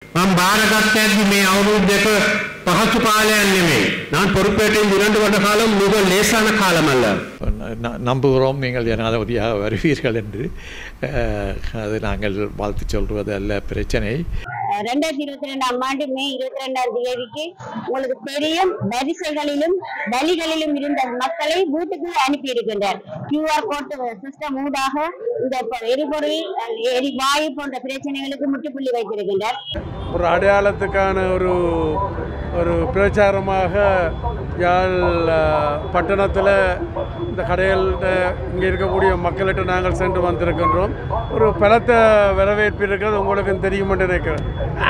මම බාරගත්තැද්දි මේ අවුරුදු දෙක පහසු කාලයක් නෙමෙයි. நான் பொறுப்பேற்று இரண்டு வருட காலம் மிக லேசான காலம் அல்ல ந- நம்புகிறோம் நீங்கள் ஜனாதிபதியாக வருவீர்கள் என்று அஹ், அது நாங்கள் வாழ்த்து சொல்வது அல்ல பிரச்சனை ரெண்டாயிரத்தி இருபத்தி ரெண்டாம் ஆண்டு மே இருபத்தி ரெண்டாம் தேதிக்கு உங்களுக்கு தெரியும் வரிசைகளிலும் வழிகளிலும் இருந்த மக்களை வீட்டுக்கு அனுப்பி இருக்கின்றார் கியூஆர் கோட் சிஸ்டம் ஊடாக இந்த ப- எரிபொருள் அஹ், எரிவாயு போன்ற பிரச்சனைகளுக்கு முற்றுப்புள்ளி வைத்திருக்கின்றார் ஒரு அடையாளத்துக்கான ஒரு ஒரு பிரச்சாரமாக யாழ் பட்டணத்தில் இந்த கடைகள் இங்கே இருக்கக்கூடிய மக்கள்கிட்ட நாங்கள் சென்று வந்திருக்கின்றோம் ஒரு பலத்த வரவேற்பு இருக்கிறது உங்களுக்கு தெரியும் என்று நினைக்கிறேன்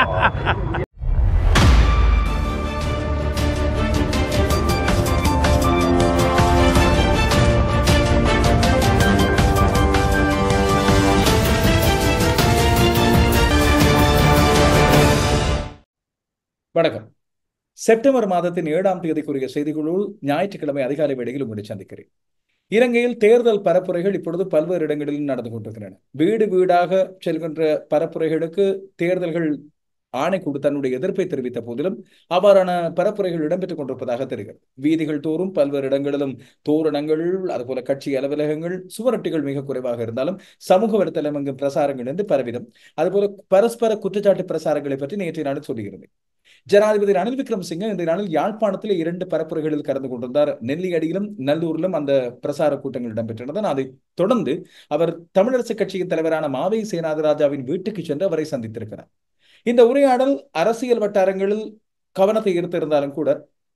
வணக்கம் செப்டம்பர் மாதத்தின் ஏழாம் தேதிக்குரிய செய்திகளுள் ஞாயிற்றுக்கிழமை அதிகாலை வேளையில் உங்களை சந்திக்கிறேன் இலங்கையில் தேர்தல் பரப்புரைகள் இப்பொழுது பல்வேறு இடங்களிலும் நடந்து கொண்டிருக்கின்றன வீடு வீடாக செல்கின்ற பரப்புரைகளுக்கு தேர்தல்கள் ஆணைக்குழு தன்னுடைய எதிர்ப்பை தெரிவித்த போதிலும் அவ்வாறான பரப்புரைகள் இடம்பெற்றுக் கொண்டிருப்பதாக தெரிகிறது வீதிகள் தோறும் பல்வேறு இடங்களிலும் தோரணங்கள் அதுபோல கட்சி அலுவலகங்கள் சுவரொட்டிகள் மிக குறைவாக இருந்தாலும் சமூக வலைத்தளம் எங்கும் பிரசாரங்கள் என்று பரவிடும் அதுபோல பரஸ்பர குற்றச்சாட்டு பிரசாரங்களை பற்றி நேற்றைய நாள் சொல்லுகிறது ஜனாதிபதி ரணில் விக்ரமசிங்க இந்த நாளில் யாழ்ப்பாணத்தில் இரண்டு பரப்புரைகளில் கலந்து கொண்டிருந்தார் நெல்லியடியிலும் நல்லூரிலும் அந்த பிரசார கூட்டங்கள் இடம்பெற்றிருந்தன அதை தொடர்ந்து அவர் தமிழரசு கட்சியின் தலைவரான மாவை சேனாதிராஜாவின் வீட்டுக்கு சென்று அவரை சந்தித்திருக்கிறார் இந்த உரையாடல் அரசியல் வட்டாரங்களில் கவனத்தை ஈர்த்திருந்தாலும் கூட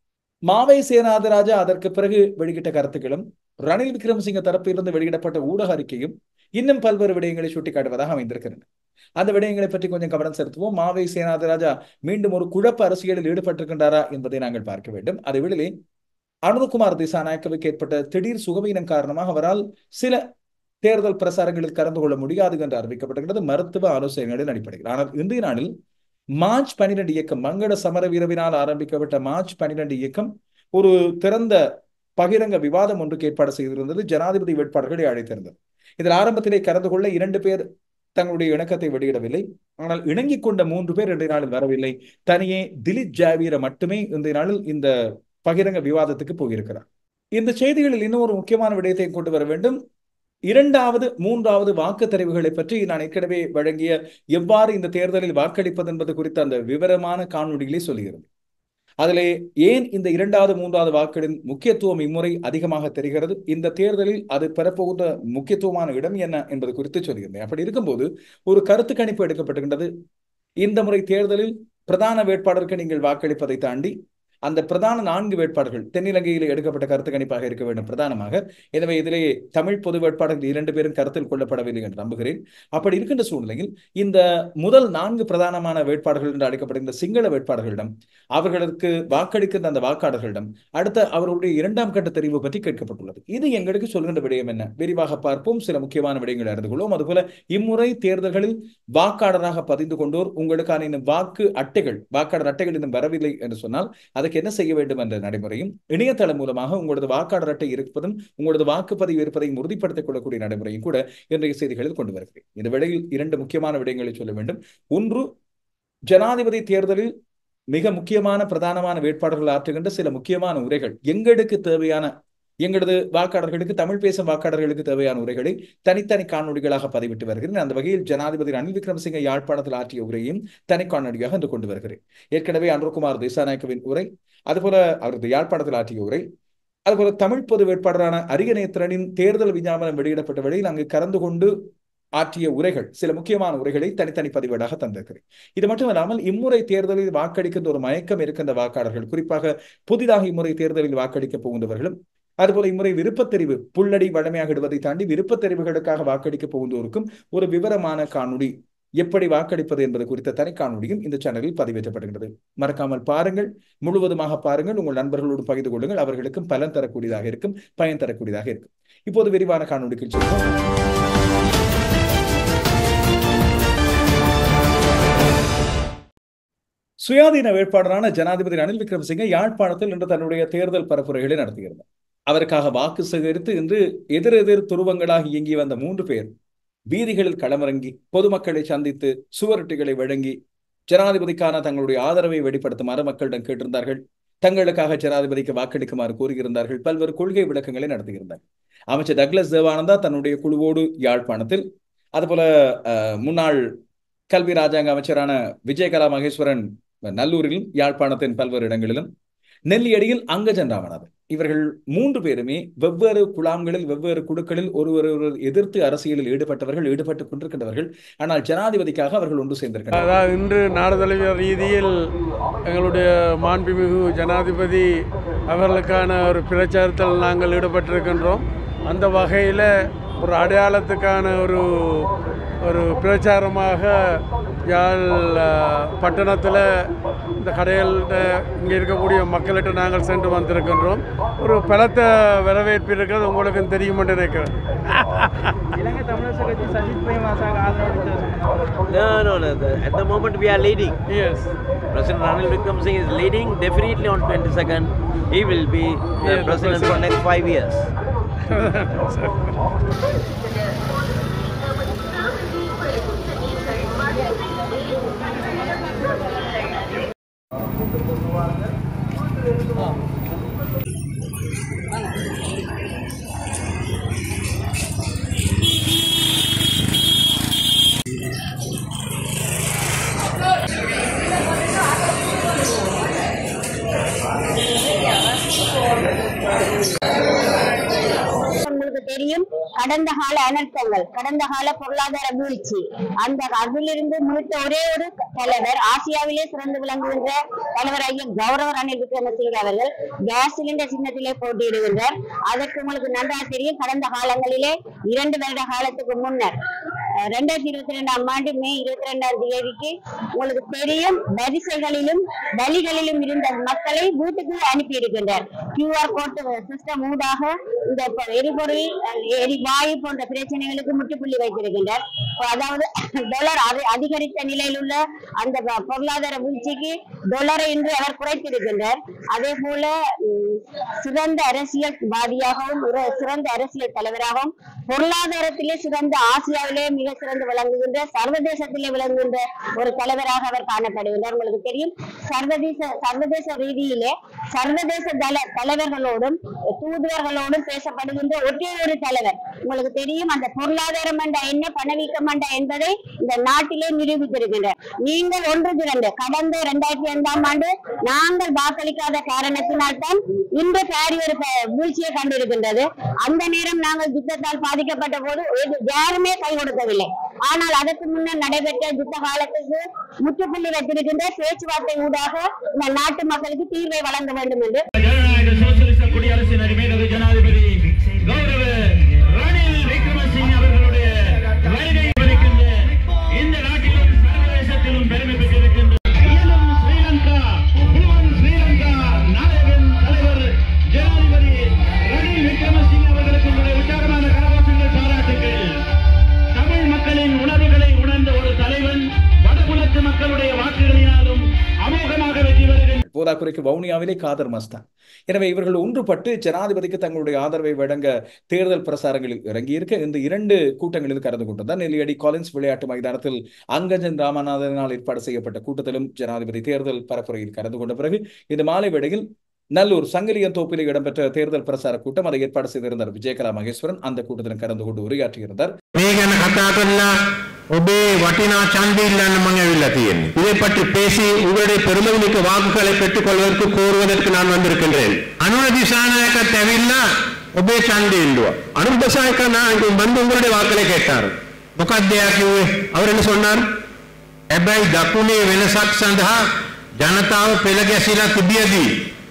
மாவை சேனாதிராஜா அதற்கு பிறகு வெளியிட்ட கருத்துக்களும் ரணில் விக்ரமசிங்க தரப்பிலிருந்து வெளியிடப்பட்ட ஊடக அறிக்கையும் இன்னும் பல்வேறு விடயங்களை சுட்டிக்காட்டுவதாக அமைந்திருக்கின்றன அந்த விடயங்களை பற்றி கொஞ்சம் கவனம் செலுத்துவோம் மாவை சேனாதிராஜா மீண்டும் ஒரு குழப்ப அரசியலில் ஈடுபட்டிருக்கின்றாரா என்பதை நாங்கள் பார்க்க வேண்டும் அதை விடலே அனுகுமார் திசாநாயக்கவுக்கு ஏற்பட்ட திடீர் சுகவீனம் காரணமாக அவரால் சில தேர்தல் பிரசாரங்களில் கலந்து கொள்ள முடியாது என்று அறிவிக்கப்பட்டிருக்கிறது மருத்துவ ஆலோசனைகளின் அடிப்படையில் ஆனால் இன்றைய நாளில் மார்ச் பன்னிரண்டு இயக்கம் மங்கள சமர வீரவினால் ஆரம்பிக்கப்பட்ட மார்ச் பன்னிரண்டு இயக்கம் ஒரு திறந்த பகிரங்க விவாதம் ஒன்றுக்கு ஏற்பாடு செய்திருந்தது ஜனாதிபதி வேட்பாளர்களை அழைத்திருந்தது இதில் ஆரம்பத்திலே கலந்து கொள்ள இரண்டு பேர் தங்களுடைய இணக்கத்தை வெளியிடவில்லை ஆனால் இணங்கிக் கொண்ட மூன்று பேர் இன்றைய நாளில் வரவில்லை தனியே திலீப் ஜாவீர மட்டுமே இன்றைய நாளில் இந்த பகிரங்க விவாதத்துக்கு போயிருக்கிறார் இந்த செய்திகளில் இன்னும் ஒரு முக்கியமான விடயத்தை கொண்டு வர வேண்டும் இரண்டாவது மூன்றாவது வாக்கு தெரிவுகளை பற்றி நான் ஏற்கனவே வழங்கிய எவ்வாறு இந்த தேர்தலில் வாக்களிப்பது என்பது குறித்த அந்த விவரமான காணொலிகளை சொல்கிறது அதிலே ஏன் இந்த இரண்டாவது மூன்றாவது வாக்களின் முக்கியத்துவம் இம்முறை அதிகமாக தெரிகிறது இந்த தேர்தலில் அது பெறப்போகின்ற முக்கியத்துவமான இடம் என்ன என்பது குறித்து சொல்கிறேன் அப்படி இருக்கும்போது ஒரு கருத்து கணிப்பு எடுக்கப்பட்டிருக்கின்றது இந்த முறை தேர்தலில் பிரதான வேட்பாளருக்கு நீங்கள் வாக்களிப்பதை தாண்டி அந்த பிரதான நான்கு வேட்பாளர்கள் தென்னிலங்கையில் எடுக்கப்பட்ட கருத்து கணிப்பாக இருக்க வேண்டும் பிரதானமாக எனவே இதிலே தமிழ் பொது வேட்பாளர்கள் இரண்டு பேரும் கருத்தில் கொள்ளப்படவில்லை என்று நம்புகிறேன் அப்படி இருக்கின்ற சூழ்நிலையில் இந்த முதல் நான்கு பிரதானமான வேட்பாளர்கள் என்று அழைக்கப்படுகின்ற சிங்கள வேட்பாளர்களிடம் அவர்களுக்கு வாக்களிக்கின்ற அந்த வாக்காளர்களிடம் அடுத்த அவர்களுடைய இரண்டாம் கட்ட தெரிவு பற்றி கேட்கப்பட்டுள்ளது இது எங்களுக்கு சொல்கின்ற விடயம் என்ன விரிவாக பார்ப்போம் சில முக்கியமான விடயங்களை அறிந்து கொள்வோம் அதுபோல இம்முறை தேர்தல்களில் வாக்காளராக பதிந்து கொண்டோர் உங்களுக்கான இந்த வாக்கு அட்டைகள் வாக்காளர் அட்டைகள் இன்னும் வரவில்லை என்று சொன்னால் அதற்கு என்ன செய்ய வேண்டும் என்ற நடைமுறையும் இணையதளம் மூலமாக உங்களது வாக்காளர் அட்டை இருப்பதும் உங்களது வாக்குப்பதிவு இருப்பதையும் உறுதிப்படுத்திக் கொள்ளக்கூடிய நடைமுறையும் கூட இன்றைய செய்திகளில் கொண்டு வருகிறேன் இந்த வேளையில் இரண்டு முக்கியமான விடயங்களை சொல்ல வேண்டும் ஒன்று ஜனாதிபதி தேர்தலில் மிக முக்கியமான பிரதானமான வேட்பாளர்கள் ஆற்றுகின்ற சில முக்கியமான உரைகள் எங்களுக்கு தேவையான எங்களது வாக்காளர்களுக்கு தமிழ் பேசும் வாக்காளர்களுக்கு தேவையான உரைகளை தனித்தனி காணொலிகளாக பதிவிட்டு வருகிறேன் அந்த வகையில் ஜனாதிபதி ரணில் விக்ரமசிங்க யாழ்ப்பாணத்தில் ஆற்றிய உரையையும் தனி காணொலியாக இன்று கொண்டு வருகிறேன் ஏற்கனவே அனுர்குமார் திசாநாயக்கவின் உரை அதுபோல அவரது யாழ்ப்பாணத்தில் ஆற்றிய உரை அதுபோல தமிழ் பொது வேட்பாளரான அரியநேத்திரனின் தேர்தல் விஞ்ஞாபனம் வெளியிடப்பட்ட வேளையில் அங்கு கலந்து கொண்டு ஆற்றிய உரைகள் சில முக்கியமான உரைகளை தனித்தனி பதிவேடாக தந்திருக்கிறேன் இது மட்டுமல்லாமல் இம்முறை தேர்தலில் வாக்களிக்கின்ற ஒரு மயக்கம் இருக்கின்ற வாக்காளர்கள் குறிப்பாக புதிதாக இம்முறை தேர்தலில் வாக்களிக்க போகின்றவர்களும் அதுபோல இம்முறை விருப்பத்தெரிவு புள்ளடி வழமையாக இடுவதை தாண்டி விருப்பத்தெரிவுகளுக்காக வாக்களிக்க போகின்றோருக்கும் ஒரு விவரமான காணொளி எப்படி வாக்களிப்பது என்பது குறித்த தனி காணொலியும் இந்த சேனலில் பதிவேற்றப்படுகிறது மறக்காமல் பாருங்கள் முழுவதுமாக பாருங்கள் உங்கள் நண்பர்களோடு பகிர்ந்து கொள்ளுங்கள் அவர்களுக்கும் பலன் தரக்கூடியதாக இருக்கும் பயன் தரக்கூடியதாக இருக்கும் இப்போது விரிவான காணொலிக்கு செல்வோம் சுயாதீன வேட்பாளரான ஜனாதிபதி ரணில் விக்ரமசிங்க யாழ்ப்பாணத்தில் இன்று தன்னுடைய தேர்தல் பரப்புரைகளை நடத்துகிறார் அவருக்காக வாக்கு சேகரித்து இன்று எதிரெதிர் துருவங்களாக இயங்கி வந்த மூன்று பேர் வீதிகளில் களமிறங்கி பொதுமக்களை சந்தித்து சுவரொட்டிகளை வழங்கி ஜனாதிபதிக்கான தங்களுடைய ஆதரவை வெளிப்படுத்துமாறு மக்களிடம் கேட்டிருந்தார்கள் தங்களுக்காக ஜனாதிபதிக்கு வாக்களிக்குமாறு கூறியிருந்தார்கள் பல்வேறு கொள்கை விளக்கங்களை நடத்தியிருந்தார்கள் அமைச்சர் டக்ளஸ் தேவானந்தா தன்னுடைய குழுவோடு யாழ்ப்பாணத்தில் அதுபோல அஹ், முன்னாள் கல்வி ராஜாங்க அமைச்சரான விஜயகலா மகேஸ்வரன் நல்லூரிலும் யாழ்ப்பாணத்தின் பல்வேறு இடங்களிலும் நெல்லியடியில் அங்கஜன் ராமநாதன் இவர்கள் மூன்று பேருமே வெவ்வேறு குழாம்களில் வெவ்வேறு குழுக்களில் ஒருவர் ஒருவர் எதிர்த்து அரசியலில் ஈடுபட்டவர்கள் ஈடுபட்டுக் கொண்டிருக்கின்றவர்கள் ஆனால் ஜனாதிபதிக்காக அவர்கள் ஒன்று சேர்ந்திருக்கிறார்கள் அதாவது இன்று நாடு தழுவிய ரீதியில் எங்களுடைய மாண்புமிகு ஜனாதிபதி அவர்களுக்கான ஒரு பிரச்சாரத்தில் நாங்கள் ஈடுபட்டிருக்கின்றோம் அந்த வகையில் ஒரு அடையாளத்துக்கான ஒரு ஒரு பிரச்சாரமாக யாழ் பட்டணத்தில் இந்த கடைகள்கிட்ட இங்கே இருக்கக்கூடிய மக்கள்கிட்ட நாங்கள் சென்று வந்திருக்கின்றோம் ஒரு பலத்த வரவேற்பு இருக்கிறது உங்களுக்கும் தெரியும் என்று நினைக்கிறேன் இலங்கை தமிழரசு கட்சி சஜித் பிரேமதாசாவுக்கு ஆதரவு அளித்த No, no, no. The, at the moment we are leading. Yes President Ranil Wickremesinghe is leading. Definitely on 22nd, he will be the Yeah, the president for president. next five years. உங்களுக்கு தெரியும் கடந்த கால அனர்த்தங்கள் கடந்த கால பொருளாதார வீழ்ச்சி அந்த அதிலிருந்து மீட்ட ஒரே ஒரு தலைவர் ஆசியாவிலே சிறந்து விளங்குகின்ற தலைவர் ஐயா கௌரவ ரணில் விக்ரமசிங்கே அவர்கள் கேஸ் சிலிண்டர் சின்னத்திலே போட்டியிடுகின்றார் அதற்கு உங்களுக்கு நன்றாக தெரியும் கடந்த காலங்களிலே இரண்டு வருட காலத்துக்கு முன்னர் அஹ், ரெண்டாயிரத்தி இருபத்தி ரெண்டாம் ஆண்டு மே இருபத்தி ரெண்டாம் தேதிக்கு உங்களுக்கு தெரியும் வரிசைகளிலும் வழிகளிலும் இருந்த மக்களை வீட்டுக்கு அனுப்பி இருக்கின்றார் கியூஆர் கோட் சிஸ்டம் ஊடாக இந்த ப- எரிபொருள் அஹ், எரிவாயு போன்ற பிரச்சனைகளுக்கு முற்றுப்புள்ளி வைத்திருக்கின்றார் இப்ப அதாவது டாலர் அதி- அதிகரித்த நிலையில் உள்ள அந்த ப- பொருளாதார வீழ்ச்சிக்கு டாலரை இன்று அவர் குறைத்திருக்கின்றார் அதே போல உம், சிறந்த அரசியல்வாதியாகவும் ஒரு சிறந்த அரசியல் தலைவராகவும் பொருளாதாரத்திலே சிறந்த ஆசியாவிலே மிக சிறந்து விளங்குகின்ற சர்வதேசத்திலே விளங்குகின்ற ஒரு தலைவராக அவர் காணப்படுகின்றார் உங்களுக்கு தெரியும் சர்வதேச சர்வதேச ரீதியிலே சர்வதேச தல தலைவர்களோடும் தூதுவர்களோடும் பேசப்படுகின்ற ஒரே ஒரு தலைவர் உங்களுக்கு தெரியும் அந்த பொருளாதாரம் என்ற என்ன பணவீக்கம் என்ற என்பதை இந்த நாட்டிலே நிரூபித்திருக்கின்றார் நீங்கள் ஒன்று திரண்டு கடந்த இரண்டாயிரத்தி ஐந்தாம் ஆண்டு நாங்கள் வாக்களிக்காத காரணத்தினால் தான் இன்று பாரி ஒரு ப- வீழ்ச்சியை கண்டிருக்கின்றது அந்த நேரம் நாங்கள் யுத்தத்தால் பாதிக்கப்பட்ட போது எது- யாருமே கை கொடுக்கவில்லை ஆனால் அதற்கு முன்னர் நடைபெற்ற யுத்த காலத்துக்கு முற்றுப்புள்ளி வைத்திருக்கின்ற பேச்சுவார்த்தை ஊடாக இந்த நாட்டு மக்களுக்கு தீர்வை வழங்க வேண்டும் என்று ஜனநாயக சோசியலிச குடியரசின் அடிமைதகு ஜனாதிபதி கௌரவ ரணில் விக்ரமசிங்க அவர்களுடைய வருகை வருகின்ற இந்த நாட்டிலும் சர்வதேசத்திலும் பெருமை பெற்றிருக்கின்ற இயலும் ஸ்ரீலங்கா புவன் ஸ்ரீலங்கா நாயகன் தலைவர் ஜனாதிபதி ரணில் விக்ரமசிங்க அவர்களுக்கு உங்களுடைய உற்சாகமான கரகோஷங்கள் பாராட்டுங்கள் தமிழ் மக்களின் உணர்வுகளை உணர்ந்த ஒரு தலைவன் வடகுலத்து மக்களுடைய வாக்குகளினாலும் அமோகமாக வெற்றி பெறுகின்ற போதாக்குறைக்கு வவுனியாவிலே காதர் மஸ்தான் எனவே இவர்கள் ஒன்றுபட்டு ஜனாதிபதிக்கு தங்களுடைய ஆதரவை வழங்க தேர்தல் பிரசாரங்களில் இறங்கியிருக்க இந்த இரண்டு கூட்டங்களில் கலந்து கொண்டிருந்தார் நெல்லியடி காலின்ஸ் விளையாட்டு மைதானத்தில் அங்கஜன் ராமநாதனால் ஏற்பாடு செய்யப்பட்ட கூட்டத்திலும் ஜனாதிபதி தேர்தல் பரப்புரையில் கலந்து கொண்ட பிறகு இந்த மாலை வேளையில் நல்லூர் சங்கிலியன் தோப்பில் இடம்பெற்ற தேர்தல் பிரசார கூட்டம் அதை ஏற்பாடு செய்திருந்தார் விஜயகலா மகேஸ்வரன் அந்த கூட்டத்திலும் கலந்து கொண்டு உரையாற்றியிருந்தார் මේ ගැන කතා කරලා ඔබේ වටිනා ඡන්දය ඉල්ලන්න මම ඇවිල්ලා තියෙන්නේ. இதை பற்றி பேசி உங்களுடைய பெருமைமிக்க வாக்குகளை பெற்றுக் கொள்வதற்கு கோருவதற்கு நான் வந்திருக்கின்றேன். அனுர திசாநாயக்கத் ඇවිල්ලා ඔබේ ඡන්දය ඉල්ලුවා. அனுர் திசாநாயக்க நான் இங்க வந்து உங்களுடைய வாக்களை கேட்டார். මොකක්ද එයා කිව්වේ? அவர் என்ன சொன்னார்? හැබැයි දකුණේ වෙනසක් සඳහා ජනතාව පෙළ ගැසිලා තිබියදී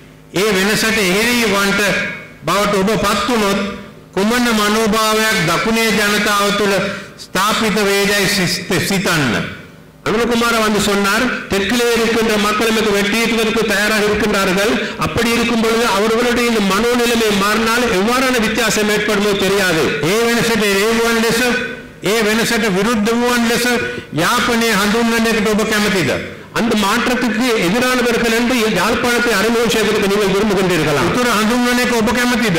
ඒ වෙනසට එහෙරි වන්ට බවට ඔබ පත් වුණොත් කුමන මනෝභාවයක් දකුණේ ජනතාව තුළ ஸ்தாபிත வேஜாய் சித்தන්න அனுகுமார வந்து சொன்னார் தெற்கிலே இருக்கின்ற மக்கள் நமக்கு வெட்டியதற்கு தயாராக இருக்கின்றார்கள் அப்படி இருக்கும் பொழுது அவர்களுடைய இந்த மனோநிலைமை மாறினால் எவ்வாறான வித்தியாசம் ஏற்படுமோ தெரியாது ஏ වෙනසට රේවුවන් ලෙස ඒ වෙනසට විරුද්ධ වූවන් ලෙස යාපනය හඳුන්වන්නකට ඔබ කැමතිද அந்த மாற்றத்துக்கு எதிரானவர்கள் என்று யாழ்ப்பாணத்தை அறிமுகம் செய்வதற்கு நீங்கள் விரும்புகின்றீர்களா உத்தர ஹந்துங்கனேக்கு ஒப்ப கැමතිද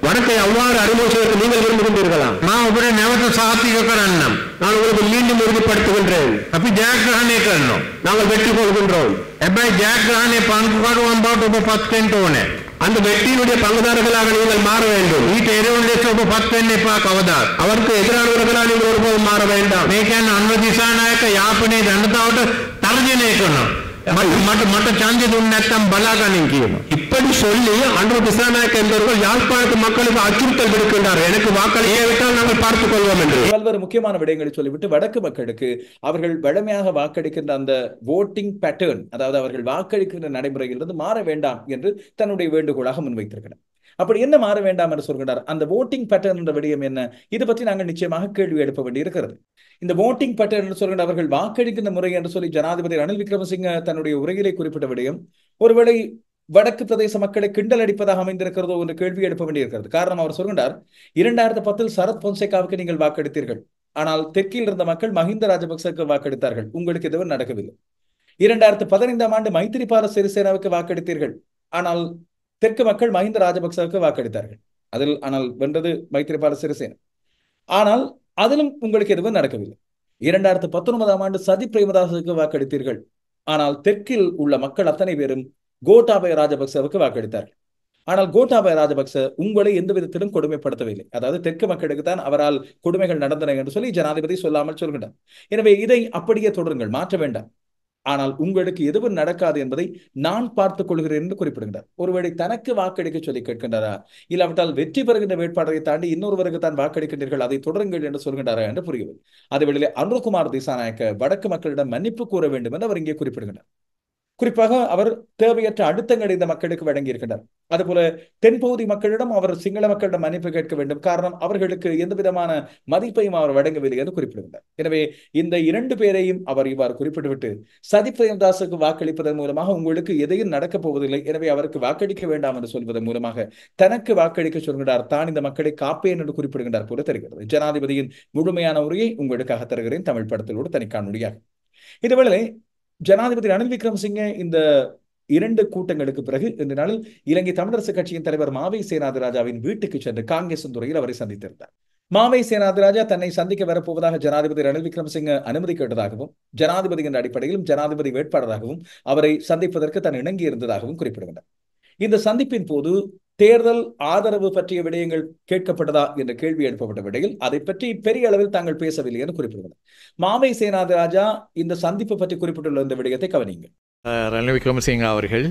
வடக்கை அவ்வாறு அறிமுகத்துக்கு நீங்கள் விரும்புகின்றீர்களா நான் உங்களை நவத்த சாத்திக கரண்ணம் நான் உங்களுக்கு மீண்டும் உறுதிப்படுத்துகின்றேன் அப்படி ஜெயகிரகணே கரணும் நாங்கள் வெற்றி கொள்கின்றோம் எப்ப ஜெயகிரகணே பங்கு காடுவோம் பாட்டு உப பத்து அந்த வெற்றியினுடைய பங்குதாரர்களாக நீங்கள் மாற வேண்டும் ඊට එරෙවුන් ලෙස ඔබ පත් වෙන්න එපා කවදාත්. அவருக்கு எதிரானவர்களாக நீங்கள் ஒருபோதும் மாற வேண்டாம். මේ කියන්නේ අන්ව දිසානායක යාපනයේ ජනතාවට තර්ජනය කරනවා. මට මට ඡන්දය දුන්නේ නැත්නම් බලාගනින් කියනවා. இப்படி சொல்லி அன்வ திசாநாயக்க என்பவர்கள் யாழ்ப்பாணத்து மக்களுக்கு அச்சுறுத்தல் விடுக்கின்றார். எனக்கு வாக்களிக்க விட்டால் நாங்கள் பார்த்துக் கொள்வோம் என்று. பல்வேறு முக்கியமான விடயங்களை சொல்லிவிட்டு வடக்கு மக்களுக்கு அவர்கள் வழமையாக வாக்களிக்கின்ற அந்த voting பேட்டர்ன் அதாவது அவர்கள் வாக்களிக்கின்ற நடைமுறையிலிருந்து மாற வேண்டாம் என்று தன்னுடைய வேண்டுகோளாக முன்வைத்திருக்கிறார் அப்படி என்ன மாற வேண்டாம் என்று சொல்கிறார் அந்த voting பேட்டர்ன் என்ற விடயம் என்ன இது பற்றி நாங்கள் நிச்சயமாக கேள்வி எழுப்ப வேண்டியிருக்கிறது இந்த voting பேட்டர்ன் என்று சொல்கின்ற அவர்கள் வாக்களிக்கின்ற முறை என்று சொல்லி ஜனாதிபதி ரணில் விக்ரமசிங்க தன்னுடைய உரையிலே குறிப்பிட்ட விடயம் ஒருவேளை வடக்கு பிரதேச மக்களை கிண்டல் அடிப்பதாக அமைந்திருக்கிறதோ என்று கேள்வி எழுப்ப வேண்டியிருக்கிறது காரணம் அவர் சொல்கின்றார் இரண்டாயிரத்தி பத்தில் சரத் பொன்சேகாவுக்கு நீங்கள் வாக்களித்தீர்கள் ஆனால் தெற்கில் இருந்த மக்கள் மஹிந்த ராஜபக்சவுக்கு வாக்களித்தார்கள் உங்களுக்கு எதுவும் நடக்கவில்லை இரண்டாயிரத்து பதினைந்தாம் ஆண்டு மைத்திரிபால சிறிசேனாவுக்கு வாக்களித்தீர்கள் ஆனால் தெற்கு மக்கள் மஹிந்த ராஜபக்சவுக்கு வாக்களித்தார்கள் அதில் ஆனால் வென்றது மைத்திரிபால சிறிசேனா ஆனால் அதிலும் உங்களுக்கு எதுவும் நடக்கவில்லை இரண்டாயிரத்து பத்தொன்பதாம் ஆண்டு சதி பிரேமதாசுக்கு வாக்களித்தீர்கள் ஆனால் தெற்கில் உள்ள மக்கள் அத்தனை பேரும் கோட்டாபய ராஜபக்சவுக்கு வாக்களித்தார்கள் ஆனால் கோட்டாபய ராஜபக்ச உங்களை எந்த விதத்திலும் கொடுமைப்படுத்தவில்லை அதாவது தெற்கு மக்களுக்கு தான் அவரால் கொடுமைகள் நடந்தன என்று சொல்லி ஜனாதிபதி சொல்லாமல் சொல்கின்றார் எனவே இதை அப்படியே தொடருங்கள் மாற்ற வேண்டாம் ஆனால் உங்களுக்கு எதுவும் நடக்காது என்பதை நான் பார்த்துக் கொள்கிறேன் என்று குறிப்பிடுகிறார் ஒருவேளை தனக்கு வாக்களிக்க சொல்லி கேட்கின்றாரா இல்லாவிட்டால் வெற்றி பெறுகின்ற வேட்பாளரை தாண்டி இன்னொருவருக்கு தான் வாக்களிக்கின்றீர்கள் அதை தொடருங்கள் என்று சொல்கின்றாரா என்று புரியவில்லை அதேவேளையிலே அனுர்குமார் திசாநாயக்க வடக்கு மக்களிடம் மன்னிப்பு கூற வேண்டும் என்று அவர் இங்கே குறிப்பிடுகிறார் குறிப்பாக அவர் தேவையற்ற அழுத்தங்களை இந்த மக்களுக்கு வழங்கியிருக்கின்றார் அதுபோல தென்பகுதி மக்களிடம் அவர் சிங்கள மக்களிடம் மன்னிப்பு கேட்க வேண்டும் காரணம் அவர்களுக்கு எந்த விதமான மதிப்பையும் அவர் வழங்கவில்லை என்று குறிப்பிடுகிறார் எனவே இந்த இரண்டு பேரையும் அவர் இவ்வாறு குறிப்பிட்டுவிட்டு சதி பிரேம்தாஸுக்கு வாக்களிப்பதன் மூலமாக உங்களுக்கு எதையும் நடக்கப் போவதில்லை எனவே அவருக்கு வாக்களிக்க வேண்டாம் என்று சொல்வதன் மூலமாக தனக்கு வாக்களிக்க சொல்கிறார் தான் இந்த மக்களை காப்பேன் என்று குறிப்பிடுகின்றார் போல தெரிகிறது ஜனாதிபதியின் முழுமையான உரையை உங்களுக்காக தருகிறேன் தமிழ் படத்திலோடு தனி காணொலியாக இதுவேளை ஜனாதிபதி ரணில் விக்ரமசிங்கே இந்த இரண்டு கூட்டங்களுக்கு பிறகு இந்த நாளில் இலங்கை தமிழரசு கட்சியின் தலைவர் மாவை சேனாதிராஜாவின் வீட்டுக்கு சென்று காங்கிரஸ் துறையில் அவரை சந்தித்திருந்தார் மாவை சேனாதிராஜா தன்னை சந்திக்க வரப்போவதாக ஜனாதிபதி ரணில் விக்ரமசிங்க அனுமதி கேட்டதாகவும் ஜனாதிபதியின் அடிப்படையிலும் ஜனாதிபதி வேட்பாளராகவும் அவரை சந்திப்பதற்கு தான் இணங்கி இருந்ததாகவும் குறிப்பிடுகின்றார் இந்த சந்திப்பின் போது தேர்தல் ஆதரவு பற்றிய விடயங்கள் கேட்கப்பட்டதா என்ற கேள்வி எழுப்பப்பட்ட விடையில் அதை பற்றி பெரிய அளவில் தாங்கள் பேசவில்லை என்று குறிப்பிடுகிறார் மாவை சேனாதிராஜா இந்த சந்திப்பு பற்றி குறிப்பிட்டுள்ள இந்த விடயத்தை கவனியுங்கள் ரணில் விக்ரமசிங்க அவர்கள்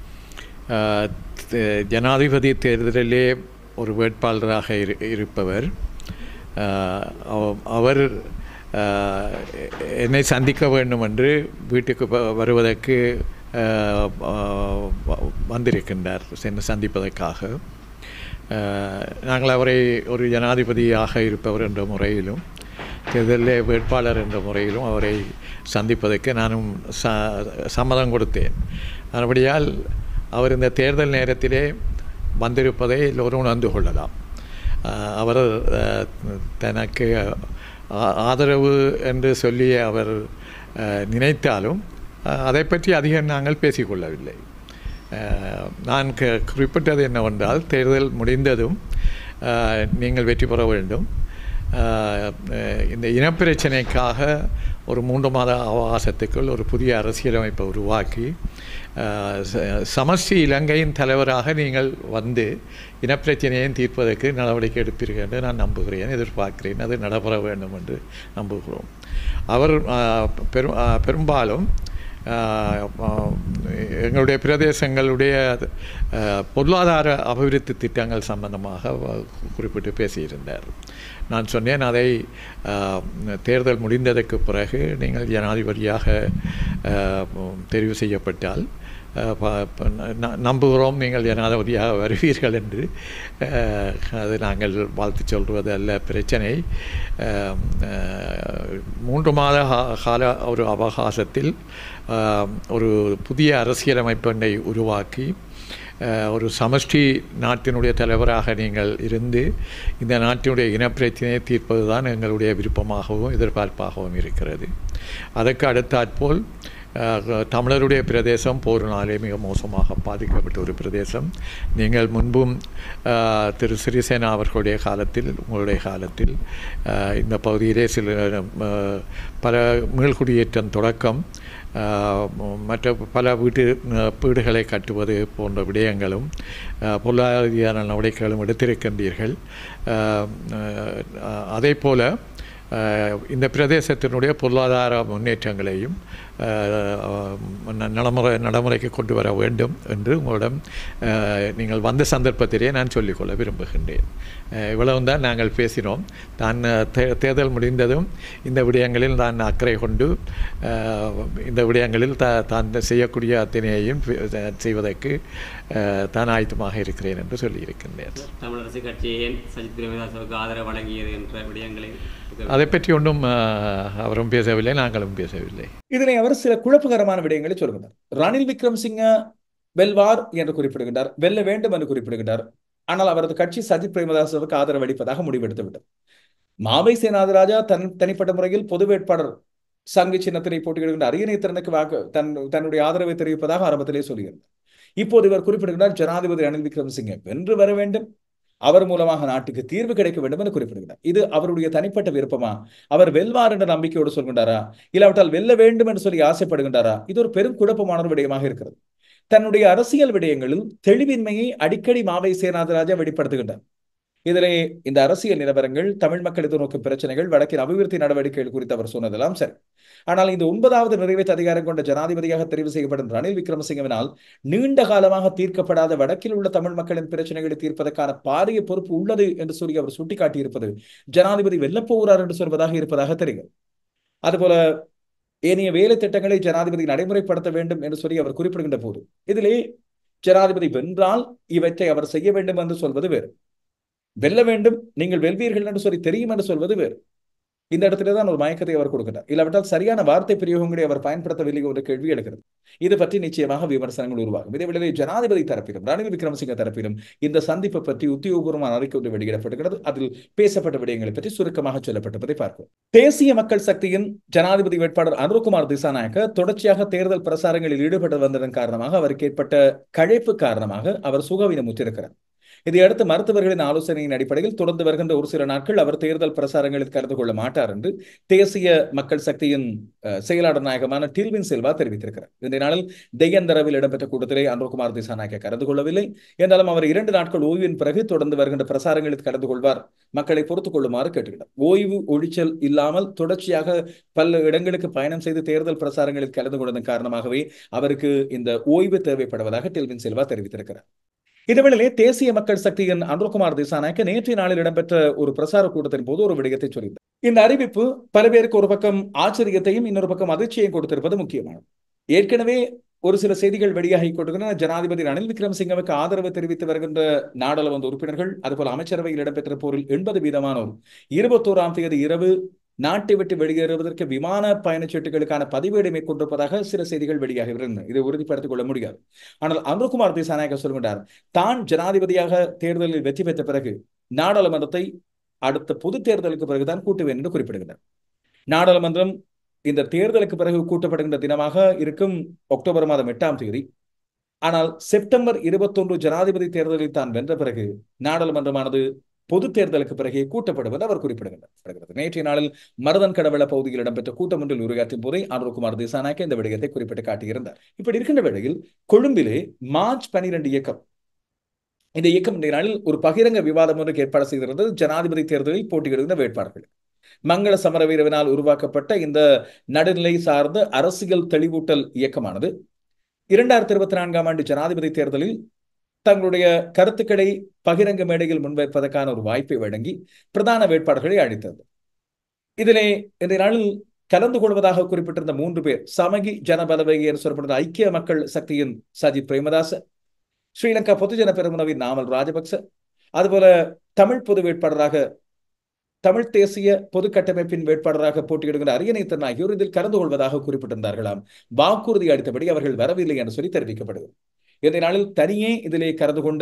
அஹ், தே- ஜனாதிபதி தேர்தலிலே ஒரு வேட்பாளராக இரு இருப்பவர் அஹ், அவ- அவர் அஹ், என்னை சந்திக்க வேண்டும் என்று வீட்டுக்கு வ- வருவதற்கு அஹ், அஹ், வ- வந்திருக்கின்றார் சென்று சந்திப்பதற்காக அஹ், நாங்கள் அவரை ஒரு ஜனாதிபதியாக இருப்பவர் என்ற முறையிலும் தேர்தலில் வேட்பாளர் என்ற முறையிலும் அவரை சந்திப்பதற்கு நானும் ச சம்மதம் கொடுத்தேன் மறுபடியால் அவர் இந்த தேர்தல் நேரத்திலே வந்திருப்பதை எல்லோரும் உணர்ந்து கொள்ளலாம் அஹ், அவர் அஹ், தனக்கு ஆ- ஆதரவு என்று சொல்லி அவர் அஹ், நினைத்தாலும் அஹ், அதை பற்றி அதிகம் நாங்கள் பேசிக்கொள்ளவில்லை அஹ், நான் க- குறிப்பிட்டது என்னவென்றால் தேர்தல் முடிந்ததும் அஹ், நீங்கள் வெற்றி பெற வேண்டும் அஹ், அஹ், இந்த இனப்பிரச்சனைக்காக ஒரு மூன்று மாத அவகாசத்துக்குள் ஒரு புதிய அரசியலமைப்பை உருவாக்கி அஹ், ச- சமஷ்டி இலங்கையின் தலைவராக நீங்கள் வந்து இனப்பிரச்சனையை தீர்ப்பதற்கு நடவடிக்கை எடுப்பீர்கள் என்று நான் நம்புகிறேன் எதிர்பார்க்கிறேன் அது நடைபெற வேண்டும் என்று நம்புகிறோம் அவர் அஹ், பெரும் அஹ், பெரும்பாலும் ஆஹ் ஆஹ் எங்களுடைய பிரதேசங்களுடைய ஆஹ், பொருளாதார அபிவிருத்தி திட்டங்கள் சம்பந்தமாக வ- குறிப்பிட்டு பேசியிருந்தார் நான் சொன்னேன் அதை ஆஹ், தேர்தல் முடிந்ததற்கு பிறகு நீங்கள் ஜனாதிபதியாக ஆஹ், தெரிவு செய்யப்பட்டால் ஆஹ், ப- ப- ந- நம்புகிறோம் நீங்கள் ஜனாதிபதியாக வருவீர்கள் என்று ஆஹ், அது நாங்கள் வாழ்த்து சொல்வது அல்ல பிரச்சனை ஆஹ், ஆஹ், மூன்று மாத கா- கால ஒரு அவகாசத்தில் ஆஹ், ஒரு புதிய அரசியலமைப்பை உருவாக்கி ஆஹ், ஒரு சமஷ்டி நாட்டினுடைய தலைவராக நீங்கள் இருந்து இந்த நாட்டினுடைய இனப்பிரச்சனையை தீர்ப்பது தான் எங்களுடைய விருப்பமாகவும் எதிர்பார்ப்பாகவும் இருக்கிறது அதற்கு அடுத்தாற்போல் அஹ், தமிழருடைய பிரதேசம் போரினாலே மிக மோசமாக பாதிக்கப்பட்ட ஒரு பிரதேசம் நீங்கள் முன்பும் அஹ், திரு சிறிசேனா அவர்களுடைய காலத்தில் உங்களுடைய காலத்தில் அஹ், இந்த பகுதியிலே சில அஹ், பல மீள்குடியேற்றம் தொடக்கம் அஹ், மற்ற பல வீட்டு அஹ், வீடுகளை கட்டுவது போன்ற விடயங்களும் அஹ், பொருளாதார நடவடிக்கைகளும் எடுத்திருக்கின்றீர்கள் அஹ், அஹ், அதே போல அஹ், இந்த பிரதேசத்தினுடைய பொருளாதார முன்னேற்றங்களையும் அஹ், ந- நடைமுறை நடைமுறைக்கு கொண்டு வர வேண்டும் என்று உங்களிடம் அஹ், நீங்கள் வந்த சந்தர்ப்பத்திலே நான் சொல்லிக்கொள்ள விரும்புகின்றேன் அஹ், இவ்வளவு தான் நாங்கள் பேசினோம் தான் அஹ், தே- தேர்தல் முடிந்ததும் இந்த விடயங்களில் நான் அக்கறை கொண்டு அஹ், இந்த விடயங்களில் த தான் செய்யக்கூடிய அத்தனையையும் அஹ், செய்வதற்கு அஹ், தான் ஆயத்தமாக இருக்கிறேன் என்று சொல்லியிருக்கின்றேன் தமிழரசு கட்சி ஏன் சஜித் பிரேமதாசவுக்கு ஆதரவு வழங்கியது என்ற விடயங்களை அதை பற்றி ஒன்றும் அஹ், அவரும் பேசவில்லை நாங்களும் பேசவில்லை இதனை அவர் சில குழப்பகரமான விடயங்களை சொல்கின்றார் ரணில் விக்ரம்சிங்க வெல்வார் என்று குறிப்பிடுகின்றார் வெல்ல வேண்டும் என்று குறிப்பிடுகின்றார் ஆனால் அவரது கட்சி சஜித் பிரேமதாசவுக்கு ஆதரவு அளிப்பதாக முடிவெடுத்து விட்டது மாவை சேனாதிராஜா தன் தனிப்பட்ட முறையில் பொது வேட்பாளர் சங்கு சின்னத்தினை போட்டியிடுகின்ற அரியணைத்திறனுக்கு வாக்கு தன் தன்னுடைய ஆதரவை தெரிவிப்பதாக ஆரம்பத்திலே சொல்லியிருந்தார் இப்போது இவர் குறிப்பிடுகிறார் ஜனாதிபதி ரணில் விக்ரமசிங்கே வென்று வர வேண்டும் அவர் மூலமாக நாட்டுக்கு தீர்வு கிடைக்க வேண்டும் என்று குறிப்பிடுகிறார் இது அவருடைய தனிப்பட்ட விருப்பமா அவர் வெல்வார் என்ற நம்பிக்கையோடு சொல்கின்றாரா இல்லாவிட்டால் வெல்ல வேண்டும் என்று சொல்லி ஆசைப்படுகின்றாரா இது ஒரு பெரும் குழப்பமான ஒரு விடயமாக இருக்கிறது தன்னுடைய அரசியல் விடயங்களில் தெளிவின்மையை அடிக்கடி மாவை சேனாதிராஜா வெளிப்படுத்துகின்றார் இதிலே இந்த அரசியல் நிலவரங்கள் தமிழ் மக்கள் எதிர்நோக்கும் பிரச்சனைகள் வடக்கின் அபிவிருத்தி நடவடிக்கைகள் குறித்து அவர் சொன்னதெல்லாம் சரி ஆனால் இந்த ஒன்பதாவது நிறைவேற்று அதிகாரம் கொண்ட ஜனாதிபதியாக தெரிவு செய்யப்படும் ரணில் விக்ரமசிங்கவினால் நீண்ட காலமாக தீர்க்கப்படாத வடக்கில் உள்ள தமிழ் மக்களின் பிரச்சனைகளை தீர்ப்பதற்கான பாரிய பொறுப்பு உள்ளது என்று சொல்லி அவர் சுட்டிக்காட்டியிருப்பது ஜனாதிபதி வெல்லப் போகிறார் என்று சொல்வதாக இருப்பதாக தெரிகிறது அதுபோல ஏனைய வேலை திட்டங்களை ஜனாதிபதி நடைமுறைப்படுத்த வேண்டும் என்று சொல்லி அவர் குறிப்பிடுகின்ற போது இதிலே ஜனாதிபதி வென்றால் இவற்றை அவர் செய்ய வேண்டும் என்று சொல்வது வேறு வெல்ல வேண்டும் நீங்கள் வெல்வீர்கள் என்று சொல்லி தெரியும் என்று சொல்வது வேறு இந்த இடத்துல தான் ஒரு மயக்கத்தை அவர் கொடுக்கிறார் இல்லாவிட்டால் சரியான வார்த்தை பிரயோகங்களை அவர் பயன்படுத்தவில்லை என்ற கேள்வி எழுகிறது இது பற்றி நிச்சயமாக விமர்சனங்கள் உருவாகும் இதே வேளையில் ஜனாதிபதி தரப்பிலும் ரணில் விக்ரமசிங்க தரப்பிலும் இந்த சந்திப்பு பற்றி உத்தியோகபூர்வமான அறிக்கை ஒன்று வெளியிடப்படுகிறது அதில் பேசப்பட்ட விடயங்களை பற்றி சுருக்கமாக சொல்லப்பட்டிருப்பதை பார்ப்போம் தேசிய மக்கள் சக்தியின் ஜனாதிபதி வேட்பாளர் அனுர்குமார் திசாநாயக்க தொடர்ச்சியாக தேர்தல் பிரசாரங்களில் ஈடுபட்டு வந்ததன் காரணமாக அவருக்கு ஏற்பட்ட கழைப்பு காரணமாக அவர் சுகவீனம் உற்றிருக்கிறார் இதையடுத்து மருத்துவர்களின் ஆலோசனையின் அடிப்படையில் தொடர்ந்து வருகின்ற ஒரு சில நாட்கள் அவர் தேர்தல் பிரசாரங்களில் கலந்து கொள்ள மாட்டார் என்று தேசிய மக்கள் சக்தியின் அஹ், செயலாளர் நாயகமான டில்வின் செல்வா தெரிவித்திருக்கிறார் இந்த நாளில் தெய்யந்தரவில் இடம்பெற்ற கூட்டத்திலே அனுர்குமார் திசாநாயக்க கலந்து கொள்ளவில்லை என்றாலும் அவர் இரண்டு நாட்கள் ஓய்வின் பிறகு தொடர்ந்து வருகின்ற பிரசாரங்களில் கலந்து கொள்வார் மக்களை பொறுத்துக் கொள்ளுமாறு கேட்டுக்கிறார் ஓய்வு ஒழிச்சல் இல்லாமல் தொடர்ச்சியாக பல இடங்களுக்கு பயணம் செய்து தேர்தல் பிரசாரங்களில் கலந்து கொண்டதன் காரணமாகவே அவருக்கு இந்த ஓய்வு தேவைப்படுவதாக டெல்வின் செல்வா தெரிவித்திருக்கிறார் இதேவேளையிலே தேசிய மக்கள் சக்தியின் அனுர்குமார் திசாநாயக்க நேற்றைய நாளில் இடம்பெற்ற ஒரு பிரசார கூட்டத்தின் போது ஒரு விடயத்தை சொல்லியிருந்தார் இந்த அறிவிப்பு பல பேருக்கு ஒரு பக்கம் ஆச்சரியத்தையும் இன்னொரு பக்கம் அதிர்ச்சியையும் கொடுத்திருப்பது முக்கியமானது ஏற்கனவே ஒரு சில செய்திகள் வெளியாகி கொண்டிருக்கின்றன ஜனாதிபதி ரணில் விக்ரமசிங்கவுக்கு ஆதரவு தெரிவித்து வருகின்ற நாடாளுமன்ற உறுப்பினர்கள் அதுபோல அமைச்சரவையில் இடம்பெற்ற போரில் எண்பது வீதமானோர் இருபத்தோராம் தேதி இரவு நாட்டை விட்டு வெளியேறுவதற்கு விமான பயணச்சீட்டுகளுக்கான பதிவேடு மேற்கொண்டிருப்பதாக சில செய்திகள் வெளியாகி இருந்தன இதை உறுதிப்படுத்திக் கொள்ள முடியாது ஆனால் அனுர்குமார் திசாநாயக்க சொல்கின்றார் தான் ஜனாதிபதியாக தேர்தலில் வெற்றி பெற்ற பிறகு நாடாளுமன்றத்தை அடுத்த பொது தேர்தலுக்கு பிறகுதான் கூட்டுவேன் என்று குறிப்பிடுகிறார் நாடாளுமன்றம் இந்த தேர்தலுக்கு பிறகு கூட்டப்படுகின்ற தினமாக இருக்கும் அக்டோபர் மாதம் எட்டாம் தேதி ஆனால் செப்டம்பர் இருபத்தொன்று ஜனாதிபதி தேர்தலில் தான் வென்ற பிறகு நாடாளுமன்றமானது பொது தேர்தலுக்கு பிறகே கூட்டப்படுவது அவர் குறிப்பிடுகின்றார் நேற்றைய நாளில் மருதன் கடவள பகுதியில் இடம்பெற்ற கூட்டம் ஒன்றில் உரையாற்றும் போதே அனுர்குமார் திசாநாயக்க இந்த விடயத்தை குறிப்பிட்டு காட்டியிருந்தார் இப்படி இருக்கின்ற வேளையில் கொழும்பிலே மார்ச் பனிரெண்டு இயக்கம் இந்த இயக்கம் இன்றைய நாளில் ஒரு பகிரங்க விவாதம் ஒன்றுக்கு ஏற்பாடு செய்திருந்தது ஜனாதிபதி தேர்தலில் போட்டியிடுகின்ற வேட்பாளர்கள் மங்கள சமரவீரவினால் உருவாக்கப்பட்ட இந்த நடுநிலை சார்ந்த அரசியல் தெளிவூட்டல் இயக்கமானது இரண்டாயிரத்தி இருபத்தி நான்காம் ஆண்டு ஜனாதிபதி தேர்தலில் தங்களுடைய கருத்துக்களை பகிரங்க மேடையில் முன்வைப்பதற்கான ஒரு வாய்ப்பை வழங்கி பிரதான வேட்பாளர்களை அழைத்தது இதிலே இன்றைய நாளில் கலந்து கொள்வதாக குறிப்பிட்டிருந்த மூன்று பேர் சமகி ஜனபலவேகி என்று சொல்லப்படுகிற ஐக்கிய மக்கள் சக்தியின் சஜித் பிரேமதாச ஸ்ரீலங்கா பொதுஜன பெருமுனவின் நாமல் ராஜபக்ச அதுபோல தமிழ் பொது வேட்பாளராக தமிழ் தேசிய பொது கட்டமைப்பின் வேட்பாளராக போட்டியிடுகிற அரியணைத்தன் ஆகியோர் இதில் கலந்து கொள்வதாக குறிப்பிட்டிருந்தார்களாம் வாக்குறுதி அளித்தபடி அவர்கள் வரவில்லை என்று சொல்லி தெரிவிக்கப்படுகிறது இந்த நாளில் தனியே இதிலே கலந்து கொண்ட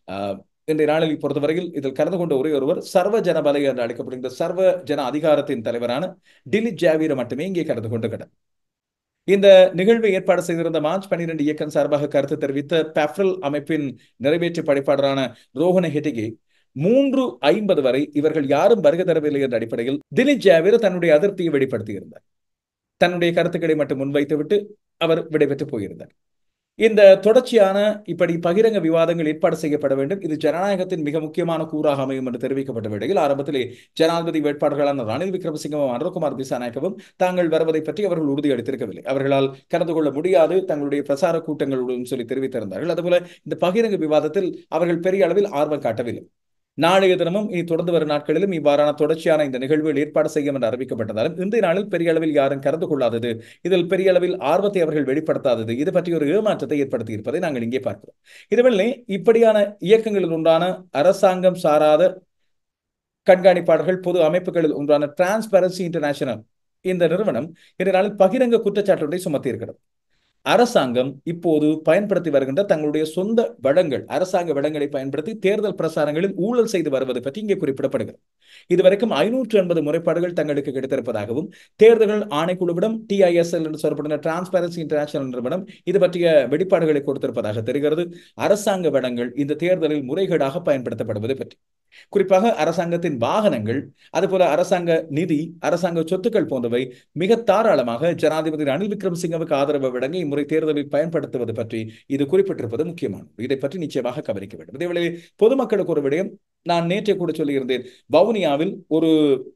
இன்றைய நாளில் பொறுத்தவரையில் இதில் கலந்து கொண்ட ஒரே ஒருவர் சர்வ ஜன பலை என்று அழைக்கப்படுகின்ற சர்வ ஜன அதிகாரத்தின் தலைவரான டிலிட் ஜாவீர மட்டுமே இங்கே கலந்து கொண்டிருக்கிறார் இந்த நிகழ்வை ஏற்பாடு செய்திருந்த மார்ச் பன்னிரண்டு இயக்கம் சார்பாக கருத்து தெரிவித்த பெஃப்ரல் அமைப்பின் நிறைவேற்று படைப்பாளரான ரோஹன ஹெட்டிகே மூன்று ஐம்பது வரை இவர்கள் யாரும் வருகை தரவில்லை என்ற அடிப்படையில் திலீப் ஜாவிர் தன்னுடைய அதிருப்தியை வெளிப்படுத்தியிருந்தார் தன்னுடைய கருத்துக்களை மட்டும் முன்வைத்துவிட்டு அவர் விடைபெற்று போயிருந்தார் இந்த தொடர்ச்சியான இப்படி பகிரங்க விவாதங்கள் ஏற்பாடு செய்யப்பட வேண்டும் இது ஜனநாயகத்தின் மிக முக்கியமான கூறாக அமையும் என்று தெரிவிக்கப்பட்ட வேளையில் ஆரம்பத்திலே ஜனாதிபதி வேட்பாளர்களான ரணில் விக்ரமசிங்கவும் அனுர்குமார் திசாநாயக்கவும் தாங்கள் வருவதை பற்றி அவர்கள் உறுதியளித்திருக்கவில்லை அவர்களால் கலந்து கொள்ள முடியாது தங்களுடைய பிரசார கூட்டங்களுடன் சொல்லி தெரிவித்திருந்தார்கள் அதுபோல இந்த பகிரங்க விவாதத்தில் அவர்கள் பெரிய அளவில் ஆர்வம் காட்டவில்லை நாளைய தினமும் இனி தொடர்ந்து வரும் நாட்களிலும் இவ்வாறான தொடர்ச்சியான இந்த நிகழ்வுகள் ஏற்பாடு செய்யும் என்று அறிவிக்கப்பட்டதாலும் இன்றைய நாளில் பெரிய அளவில் யாரும் கலந்து கொள்ளாதது இதில் பெரிய அளவில் ஆர்வத்தை அவர்கள் வெளிப்படுத்தாதது இது பற்றி ஒரு ஏமாற்றத்தை ஏற்படுத்தி இருப்பதை நாங்கள் இங்கே பார்க்கிறோம் இதுவேளை இப்படியான இயக்கங்களில் உண்டான அரசாங்கம் சாராத கண்காணிப்பாளர்கள் பொது அமைப்புகளில் ஒன்றான டிரான்ஸ்பரன்சி இன்டர்நேஷனல் இந்த நிறுவனம் இந்த நாளில் பகிரங்க குற்றச்சாட்டுகளை சுமத்தி இருக்கிறது அரசாங்கம் இப்போது பயன்படுத்தி வருகின்ற தங்களுடைய சொந்த வளங்கள் அரசாங்க வளங்களை பயன்படுத்தி தேர்தல் பிரசாரங்களில் ஊழல் செய்து வருவது பற்றி இங்கே குறிப்பிடப்படுகிறது இதுவரைக்கும் ஐநூற்று எண்பது முறைப்பாடுகள் தங்களுக்கு கிடைத்திருப்பதாகவும் தேர்தல்கள் ஆணைக்குழுவிடம் டிஐஎஸ்எல் என்று சொல்லப்படுகிற டிரான்ஸ்பரன்சி இன்டர்நேஷனல் நிறுவனம் இது பற்றிய வெளிப்பாடுகளை கொடுத்திருப்பதாக தெரிகிறது அரசாங்க வளங்கள் இந்த தேர்தலில் முறைகேடாக பயன்படுத்தப்படுவது பற்றி குறிப்பாக அரசாங்கத்தின் வாகனங்கள் அதுபோல அரசாங்க நிதி அரசாங்க சொத்துக்கள் போன்றவை மிக தாராளமாக ஜனாதிபதி ரணில் விக்ரமசிங்கவுக்கு ஆதரவு வழங்கி இம்முறை தேர்தலில் பயன்படுத்துவது பற்றி இது குறிப்பிட்டிருப்பது முக்கியமானது இதை பற்றி நிச்சயமாக கவனிக்க வேண்டும் இதேவேளை பொதுமக்களுக்கு ஒரு விடயம் நான் நேற்றே கூட சொல்லியிருந்தேன் வவுனியாவில் ஒரு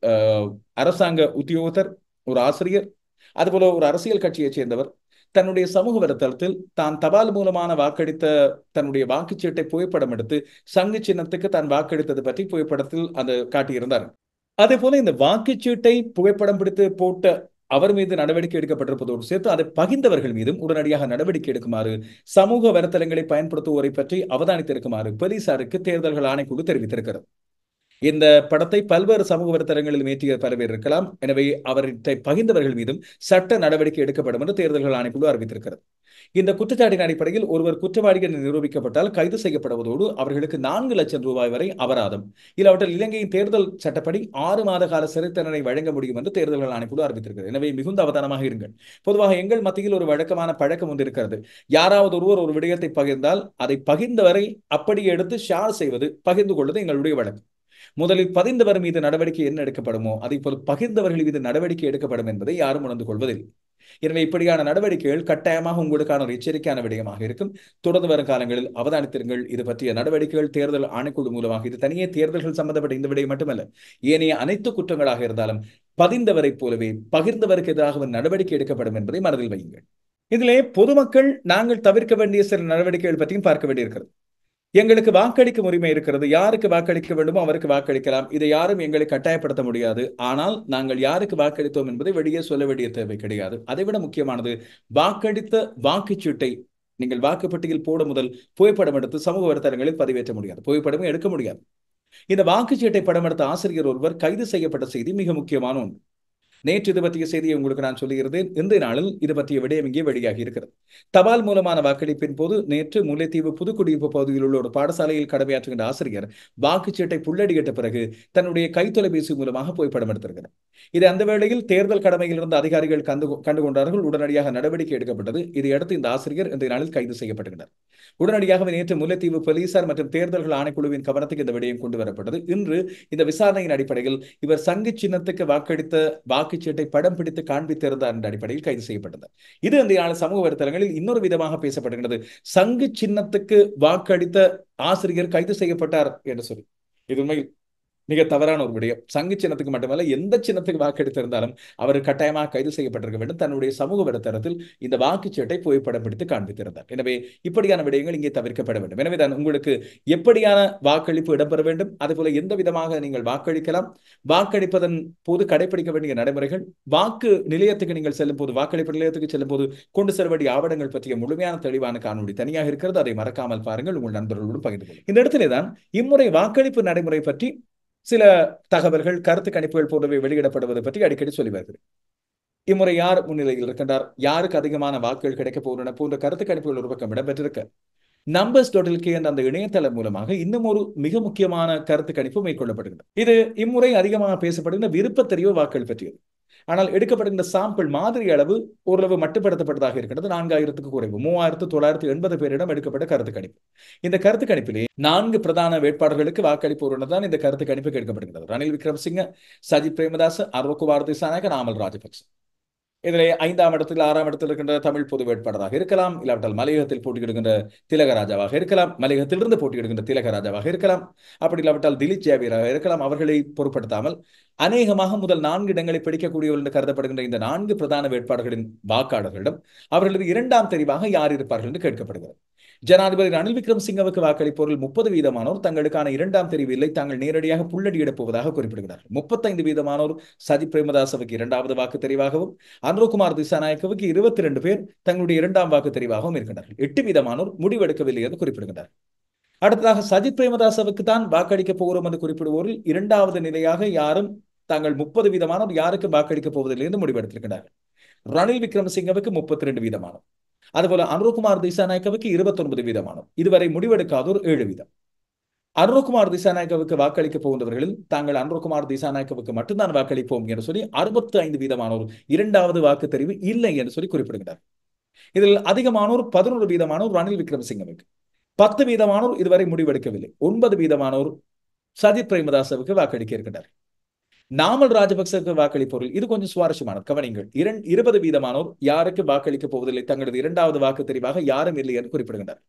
அரசாங்க உத்தியோகத்தர் ஒரு ஆசிரியர் அதுபோல ஒரு அரசியல் கட்சியைச் சேர்ந்தவர் தன்னுடைய சமூக வலைத்தளத்தில் தான் தபால் மூலமான வாக்களித்த தன்னுடைய வாக்குச்சீட்டை புகைப்படம் எடுத்து சங்கு சின்னத்துக்கு தான் வாக்களித்தது பற்றி புகைப்படத்தில் அது காட்டியிருந்தார் அதே போல இந்த வாக்குச்சீட்டை புகைப்படம் பிடித்து போட்ட அவர் மீது நடவடிக்கை எடுக்கப்பட்டிருப்பதோடு சேர்த்து அதை பகிர்ந்தவர்கள் மீதும் உடனடியாக நடவடிக்கை எடுக்குமாறு சமூக வலைத்தளங்களை பயன்படுத்துவோரை பற்றி அவதானித்திருக்குமாறு போலீசாருக்கு தேர்தல்கள் ஆணைக்குழு தெரிவித்திருக்கிறது இந்த படத்தை பல்வேறு சமூக வலைத்தளங்களில் ஏற்றிய பல பேர் இருக்கலாம் எனவே அவற்றை பகிர்ந்தவர்கள் மீதும் சட்ட நடவடிக்கை எடுக்கப்படும் என்று தேர்தல்கள் ஆணைக்குழு அறிவித்திருக்கிறது இந்த குற்றச்சாட்டின் அடிப்படையில் ஒருவர் குற்றவாளிகள் நிரூபிக்கப்பட்டால் கைது செய்யப்படுவதோடு அவர்களுக்கு நான்கு லட்சம் ரூபாய் வரை அபராதம் இல்லாவற்றில் இலங்கையின் தேர்தல் சட்டப்படி ஆறு மாத கால சிறை தண்டனை வழங்க முடியும் என்று தேர்தல்கள் ஆணைக்குழு அறிவித்திருக்கிறது எனவே மிகுந்த அவதானமாக இருங்கள் பொதுவாக எங்கள் மத்தியில் ஒரு வழக்கமான பழக்கம் ஒன்று இருக்கிறது யாராவது ஒருவர் ஒரு விடயத்தை பகிர்ந்தால் அதை பகிர்ந்தவரை அப்படி எடுத்து ஷேர் செய்வது பகிர்ந்து கொள்வது எங்களுடைய வழக்கம் முதலில் பதிந்தவர் மீது நடவடிக்கை என்ன எடுக்கப்படுமோ அதை போல் பகிர்ந்தவர்கள் மீது நடவடிக்கை எடுக்கப்படும் என்பதை யாரும் உணர்ந்து கொள்வதில்லை எனவே இப்படியான நடவடிக்கைகள் கட்டாயமாக உங்களுக்கான ஒரு எச்சரிக்கையான விடயமாக இருக்கும் தொடர்ந்து வரும் காலங்களில் அவதானித்திருங்கள் இது பற்றிய நடவடிக்கைகள் தேர்தல் ஆணைக்குழு மூலமாக இது தனியே தேர்தல்கள் சம்பந்தப்பட்ட இந்த விடயம் மட்டுமல்ல ஏனைய அனைத்து குற்றங்களாக இருந்தாலும் பதிந்தவரைப் போலவே பகிர்ந்தவருக்கு எதிராக நடவடிக்கை எடுக்கப்படும் என்பதை மனதில் வையுங்கள் இதிலே பொதுமக்கள் நாங்கள் தவிர்க்க வேண்டிய சில நடவடிக்கைகள் பற்றியும் பார்க்க வேண்டியிருக்கிறது எங்களுக்கு வாக்களிக்கும் உரிமை இருக்கிறது யாருக்கு வாக்களிக்க வேண்டுமோ அவருக்கு வாக்களிக்கலாம் இதை யாரும் எங்களை கட்டாயப்படுத்த முடியாது ஆனால் நாங்கள் யாருக்கு வாக்களித்தோம் என்பதை வெளியே சொல்ல வேண்டிய தேவை கிடையாது அதைவிட முக்கியமானது வாக்களித்த வாக்குச்சீட்டை நீங்கள் வாக்குப்பட்டியில் போட முதல் புகைப்படம் எடுத்து சமூக வலைத்தளங்களில் பதிவேற்ற முடியாது புகைப்படமே எடுக்க முடியாது இந்த வாக்குச்சீட்டை படம் எடுத்த ஆசிரியர் ஒருவர் கைது செய்யப்பட்ட செய்தி மிக முக்கியமான ஒன்று நேற்று இது பற்றிய செய்தியை உங்களுக்கு நான் சொல்லுகிறேன் இந்த நாளில் இது பற்றிய விடயம் இங்கே வெளியாகி இருக்கிறது தபால் மூலமான வாக்களிப்பின் போது நேற்று முல்லைத்தீவு புதுக்குடியிருப்பு பகுதியில் உள்ள ஒரு பாடசாலையில் கடமையாற்றுகின்ற ஆசிரியர் வாக்குச்சீட்டை புள்ளடியிட்ட பிறகு தன்னுடைய கைத்தொலைபேசி மூலமாக புகைப்படம் எடுத்திருக்கிறார் இது அந்த வேளையில் தேர்தல் கடமையில் இருந்த அதிகாரிகள் கண்டு கண்டுகொண்டார்கள் உடனடியாக நடவடிக்கை எடுக்கப்பட்டது இதையடுத்து இந்த ஆசிரியர் இந்த நாளில் கைது செய்யப்பட்டுகிறார் உடனடியாக நேற்று முல்லைத்தீவு போலீசார் மற்றும் தேர்தல்கள் ஆணைக்குழுவின் கவனத்துக்கு இந்த விடயம் கொண்டு வரப்பட்டது இன்று இந்த விசாரணையின் அடிப்படையில் இவர் சங்கு சின்னத்துக்கு வாக்களித்த வாக்குச்சீட்டை படம் பிடித்து காண்பித்திருந்தார் என்ற அடிப்படையில் கைது செய்யப்பட்டது இது இந்த நாள் சமூக வலைத்தளங்களில் இன்னொரு விதமாக பேசப்படுகிறது சங்கு சின்னத்துக்கு வாக்களித்த ஆசிரியர் கைது செய்யப்பட்டார் என்று சொல்லி இது உண்மையில் மிக தவறான ஒரு விடயம் சங்கு சின்னத்துக்கு மட்டுமல்ல எந்த சின்னத்துக்கு வாக்கெடுத்திருந்தாலும் அவர் கட்டாயமாக கைது செய்யப்பட்டிருக்க வேண்டும் தன்னுடைய சமூக வலைத்தளத்தில் இந்த வாக்குச்சீட்டை புகைப்படம் பிடித்து காண்பித்திருந்தார் எனவே இப்படியான விடயங்கள் இங்கே தவிர்க்கப்பட வேண்டும் எனவே தான் உங்களுக்கு எப்படியான வாக்களிப்பு இடம்பெற வேண்டும் அதுபோல எந்த விதமாக நீங்கள் வாக்களிக்கலாம் வாக்களிப்பதன் போது கடைபிடிக்க வேண்டிய நடைமுறைகள் வாக்கு நிலையத்துக்கு நீங்கள் செல்லும் போது வாக்களிப்பு நிலையத்துக்கு செல்லும் போது கொண்டு செல்ல வேண்டிய ஆவணங்கள் பற்றிய முழுமையான தெளிவான காணொலி தனியாக இருக்கிறது அதை மறக்காமல் பாருங்கள் உங்கள் நண்பர்களோடும் பகிர்ந்து கொள்ளுங்கள் இந்த இடத்திலே தான் இம்முறை வாக்களிப்பு நடைமுறை பற்றி சில தகவல்கள் கருத்து கணிப்புகள் போன்றவை வெளியிடப்படுவது பற்றி அடிக்கடி சொல்லி வருகிறேன் இம்முறை யார் முன்னிலையில் இருக்கின்றார் யாருக்கு அதிகமான வாக்குகள் கிடைக்க போகின்றன போன்ற கருத்து கணிப்புகள் ஒரு பக்கம் இடம்பெற்றிருக்க நம்பர்ஸ் டோட்டல்கே என்ற அந்த இணையதளம் மூலமாக இன்னும் ஒரு மிக முக்கியமான கருத்து கணிப்பு மேற்கொள்ளப்படுகிறது இது இம்முறை அதிகமாக பேசப்படுகிற விருப்பத்தெரிவு வாக்குகள் பற்றியது ஆனால் எடுக்கப்படுகின்ற சாம்பிள் மாதிரி அளவு ஓரளவு மட்டுப்படுத்தப்பட்டதாக இருக்கிறது நான்காயிரத்துக்கு குறைவு மூவாயிரத்து தொள்ளாயிரத்து எண்பது பேரிடம் எடுக்கப்பட்ட கருத்து கணிப்பு இந்த கருத்து கணிப்பிலே நான்கு பிரதான வேட்பாளர்களுக்கு வாக்களிப்போருடன் தான் இந்த கருத்து கணிப்பு கேட்கப்படுகிறது ரணில் விக்ரமசிங்க சஜித் பிரேமதாஸ் அருண்குமார் திசாநாயக நாமல் ராஜபக்ச இதிலே ஐந்தாம் இடத்தில் ஆறாம் இடத்தில் இருக்கின்ற தமிழ் பொது வேட்பாளராக இருக்கலாம் இல்லாவிட்டால் மலையகத்தில் போட்டியிடுகின்ற திலகராஜாவாக இருக்கலாம் மலையகத்திலிருந்து போட்டியிடுகின்ற திலகராஜாவாக இருக்கலாம் அப்படி இல்லாவிட்டால் திலீப் ஜேவியராக இருக்கலாம் அவர்களை பொருட்படுத்தாமல் அநேகமாக முதல் நான்கு இடங்களை பிடிக்கக்கூடியவர்கள் என்று கருதப்படுகின்ற இந்த நான்கு பிரதான வேட்பாளர்களின் வாக்காளர்களிடம் அவர்களது இரண்டாம் தெரிவாக யார் இருப்பார்கள் என்று கேட்கப்படுகிறது ஜனாதிபதி ரணில் விக்ரமசிங்கவுக்கு வாக்களிப்போரில் முப்பது வீதமானோர் தங்களுக்கான இரண்டாம் தெரிவு இல்லை தாங்கள் நேரடியாக புள்ளடியிடப் போவதாக குறிப்பிடுகிறார்கள் முப்பத்தைந்து வீதமானோர் சஜித் பிரேமதாசவுக்கு இரண்டாவது வாக்கு தெரிவாகவும் அனுர்குமார் திசாநாயக்கவுக்கு இருபத்தி ரெண்டு பேர் தங்களுடைய இரண்டாம் வாக்கு தெரிவாகவும் இருக்கின்றார்கள் எட்டு வீதமானோர் முடிவெடுக்கவில்லை என்று குறிப்பிடுகின்றனர் அடுத்ததாக சஜித் பிரேமதாசவுக்கு தான் வாக்களிக்கப் போகிறோம் என்று குறிப்பிடுவோரில் இரண்டாவது நிலையாக யாரும் தாங்கள் முப்பது வீதமானோர் யாருக்கு வாக்களிக்கப் போவதில்லை என்று முடிவெடுத்திருக்கிறார்கள் ரணில் விக்ரமசிங்கவுக்கு முப்பத்தி ரெண்டு வீதமானோர் அதுபோல அனுர்குமார் திசாநாயக்கவுக்கு இருபத்தி ஒன்பது வீதமானோர் இதுவரை முடிவெடுக்காதோர் ஏழு வீதம் அனுர்குமார் திசாநாயக்கவுக்கு வாக்களிக்க போகின்றவர்களில் தாங்கள் அனுர்குமார் திசாநாயக்கவுக்கு மட்டும்தான் வாக்களிப்போம் என்று சொல்லி அறுபத்தி ஐந்து வீதமானோர் இரண்டாவது வாக்கு தெரிவு இல்லை என்று சொல்லி குறிப்பிடுகிறார் இதில் அதிகமானோர் பதினோரு வீதமானோர் ரணில் விக்ரமசிங்கவுக்கு பத்து வீதமானோர் இதுவரை முடிவெடுக்கவில்லை ஒன்பது வீதமானோர் சஜித் பிரேமதாசவுக்கு வாக்களிக்க இருக்கின்றார் நாமல் ராஜபக்சவுக்கு வாக்களிப்போரில் இது கொஞ்சம் சுவாரஸ்யமானது கவனிங்கள் இரண்டு இருபது வீதமானோர் யாருக்கு வாக்களிக்க போவதில்லை தங்களது இரண்டாவது வாக்கு தெரிவாக யாரும் இல்லை என்று குறிப்பிடுகின்றனர்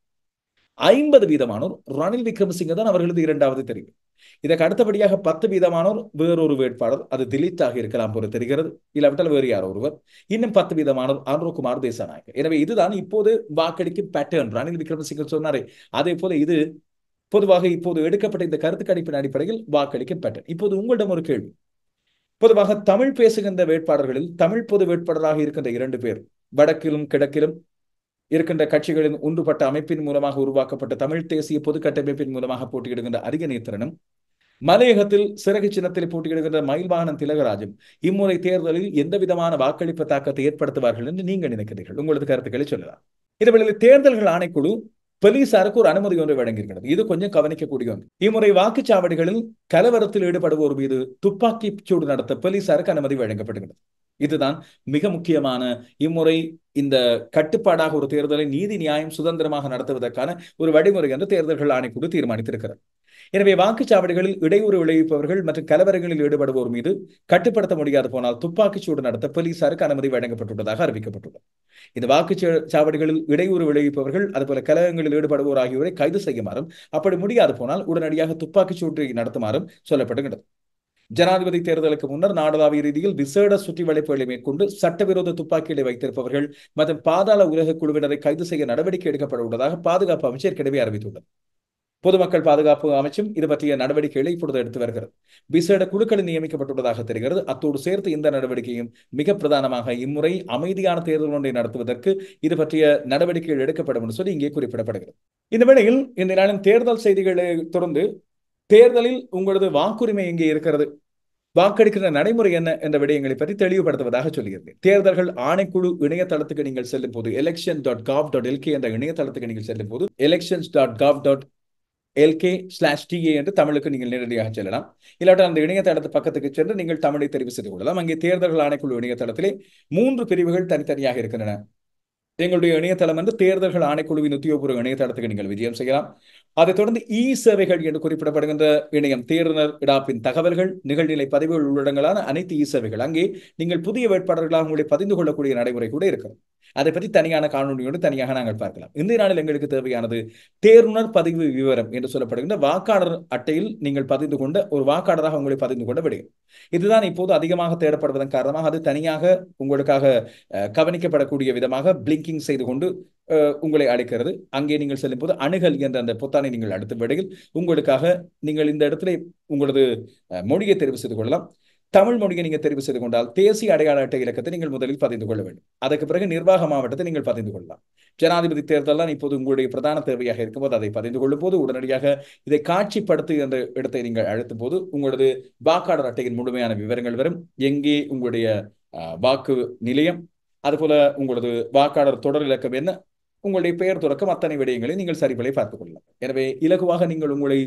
ஐம்பது வீதமானோர் ரணில் விக்ரமசிங்க தான் அவர்களது இரண்டாவது தெரிவு இதற்கு அடுத்தபடியாக பத்து வீதமானோர் வேறொரு வேட்பாளர் அது திலீத்தாக இருக்கலாம் போல தெரிகிறது இல்லாவிட்டால் வேறு யாரோ ஒருவர் இன்னும் பத்து வீதமானோர் அனுர்குமார் தேசாநாயக் எனவே இதுதான் இப்போது வாக்களிக்கும் பேட்டர்ன் ரணில் விக்ரமசிங்க சொன்னாரே அதே போல இது பொதுவாக இப்போது எடுக்கப்பட்ட இந்த கருத்து கணிப்பின் அடிப்படையில் வாக்களிக்கும் பேட்டர்ன் இப்போது உங்களிடம் ஒரு கேள்வி பொதுவாக தமிழ் பேசுகின்ற வேட்பாளர்களில் தமிழ் பொது வேட்பாளராக இருக்கின்ற இரண்டு பேர் வடக்கிலும் கிழக்கிலும் இருக்கின்ற கட்சிகளின் ஒன்றுபட்ட அமைப்பின் மூலமாக உருவாக்கப்பட்ட தமிழ் தேசிய பொது கட்டமைப்பின் மூலமாக போட்டியிடுகின்ற அதிக நேத்திரனும் மலையகத்தில் சிறகு சின்னத்தில் போட்டியிடுகின்ற மயில்வாகனம் திலகராஜும் இம்முறை தேர்தலில் எந்த விதமான வாக்களிப்பு தாக்கத்தை ஏற்படுத்துவார்கள் என்று நீங்கள் நினைக்கிறீர்கள் உங்களது கருத்துக்களை சொல்லலாம் இதுவேளை தேர்தல்கள் ஆணைக்குழு போலீசாருக்கு ஒரு அனுமதி ஒன்று வழங்கியிருக்கிறது இது கொஞ்சம் கவனிக்கக்கூடிய ஒன்று இம்முறை வாக்குச்சாவடிகளில் கலவரத்தில் ஈடுபடுவோர் மீது துப்பாக்கி சூடு நடத்த போலீசாருக்கு அனுமதி வழங்கப்படுகிறது இதுதான் மிக முக்கியமான இம்முறை இந்த கட்டுப்பாடாக ஒரு தேர்தலை நீதி நியாயம் சுதந்திரமாக நடத்துவதற்கான ஒரு வழிமுறை என்று தேர்தல்கள் ஆணைக்குழு தீர்மானித்திருக்கிறது எனவே வாக்குச்சாவடிகளில் இடையூறு விளைவிப்பவர்கள் மற்றும் கலவரங்களில் ஈடுபடுவோர் மீது கட்டுப்படுத்த முடியாது போனால் துப்பாக்கிச்சூடு நடத்த போலீசாருக்கு அனுமதி வழங்கப்பட்டுள்ளதாக அறிவிக்கப்பட்டுள்ளது இந்த வாக்குச்சாவடிகளில் இடையூறு விளைவிப்பவர்கள் அதுபோல கலகங்களில் ஈடுபடுவோர் ஆகியோரை கைது செய்யுமாறும் அப்படி முடியாது போனால் உடனடியாக துப்பாக்கிச்சூட்டை நடத்துமாறும் சொல்லப்படுகிறது ஜனாதிபதி தேர்தலுக்கு முன்னர் நாடளாவிய ரீதியில் விசேட சுற்றி வளைப்புகளை மேற்கொண்டு சட்டவிரோத துப்பாக்கிகளை வைத்திருப்பவர்கள் மற்றும் பாதாள உலக குழுவினரை கைது செய்ய நடவடிக்கை எடுக்கப்பட உள்ளதாக பாதுகாப்பு அமைச்சர் ஏற்கனவே அறிவித்துள்ளது பொதுமக்கள் பாதுகாப்பு அமைச்சும் இது பற்றிய நடவடிக்கைகளை இப்பொழுது எடுத்து வருகிறது விசேட குழுக்கள் நியமிக்கப்பட்டுள்ளதாக தெரிகிறது அத்தோடு சேர்த்து இந்த நடவடிக்கையும் மிக பிரதானமாக இம்முறை அமைதியான தேர்தல் ஒன்றை நடத்துவதற்கு இது பற்றிய நடவடிக்கைகள் எடுக்கப்படும் என்று சொல்லி இங்கே குறிப்பிடப்படுகிறது இந்த வேளையில் இந்த நாளின் தேர்தல் செய்திகளை தொடர்ந்து தேர்தலில் உங்களது வாக்குரிமை எங்கே இருக்கிறது வாக்களிக்கிற நடைமுறை என்ன என்ற விடயங்களை பற்றி தெளிவுபடுத்துவதாக சொல்லியிருந்தேன் தேர்தல்கள் ஆணைக்குழு இணையதளத்துக்கு நீங்கள் செல்லும் போது election dot gov dot LK என்ற இணையதளத்துக்கு நீங்கள் செல்லும் போது elections dot gov dot LK slash TA என்று தமிழுக்கு நீங்கள் நேரடியாக செல்லலாம் இல்லாவிட்டால் அந்த இணையதளத்து பக்கத்துக்கு சென்று நீங்கள் தமிழை தெரிவு செய்து கொள்ளலாம் அங்கே தேர்தல்கள் ஆணைக்குழு இணையதளத்திலே மூன்று பிரிவுகள் தனித்தனியாக இருக்கின்றன எங்களுடைய இணையதளம் வந்து தேர்தல்கள் ஆணைக்குழுவின் உத்தியோகபூர்வ இணையதளத்துக்கு நீங்கள் விஜயம் செய்யலாம் அதைத் தொடர்ந்து இ சேவைகள் என்று குறிப்பிடப்படுகின்ற இணையம் தேர்தல் இடாப்பின் தகவல்கள் நிகழ்நிலை பதிவுகள் உள்ளடங்களான அனைத்து இ சேவைகள் அங்கே நீங்கள் புதிய வேட்பாளர்களாக உங்களை பதிந்து கொள்ளக்கூடிய நடைமுறை கூட இருக்கிறது அதை பற்றி தனியான காணொலியோடு தனியாக நாங்கள் பார்க்கலாம் இந்த நாளில் எங்களுக்கு தேவையானது தேர்வுணர் பதிவு விவரம் என்று சொல்லப்படுகின்ற வாக்காளர் அட்டையில் நீங்கள் பதிந்து கொண்ட ஒரு வாக்காளராக உங்களை பதிந்து கொண்ட விடுங்கள் இதுதான் இப்போது அதிகமாக தேடப்படுவதன் காரணமாக அது தனியாக உங்களுக்காக கவனிக்கப்படக்கூடிய விதமாக பிளிங்கிங் செய்து கொண்டு உங்களை அழைக்கிறது அங்கே நீங்கள் செல்லும் போது அணுகல் என்ற அந்த பொத்தானை நீங்கள் அடுத்த விடையில் உங்களுக்காக நீங்கள் இந்த இடத்துல உங்களது மொழியை தெரிவு செய்து கொள்ளலாம் தமிழ் மொழியை நீங்கள் தெரிவு செய்து கொண்டால் தேசிய அடையாள அட்டை இலக்கத்தை நீங்கள் முதலில் பதிந்து கொள்ள வேண்டும் அதற்கு பிறகு நிர்வாக மாவட்டத்தை நீங்கள் பதிந்து கொள்ளலாம் ஜனாதிபதி தேர்தல் தான் இப்போது உங்களுடைய பிரதான தேவையாக இருக்கும்போது அதை பதிந்து கொள்ளும் போது உடனடியாக இதை காட்சிப்படுத்து என்ற இடத்தை நீங்கள் அழுத்தும் போது உங்களது வாக்காளர் அட்டையின் முழுமையான விவரங்கள் வரும் எங்கே உங்களுடைய வாக்கு நிலையம் அதுபோல உங்களது வாக்காளர் தொடர் இலக்கம் என்ன உங்களுடைய பெயர் தொடக்கம் அத்தனை விடயங்களை நீங்கள் சரிபலை பார்த்துக் கொள்ளலாம் எனவே இலகுவாக நீங்கள் உங்களை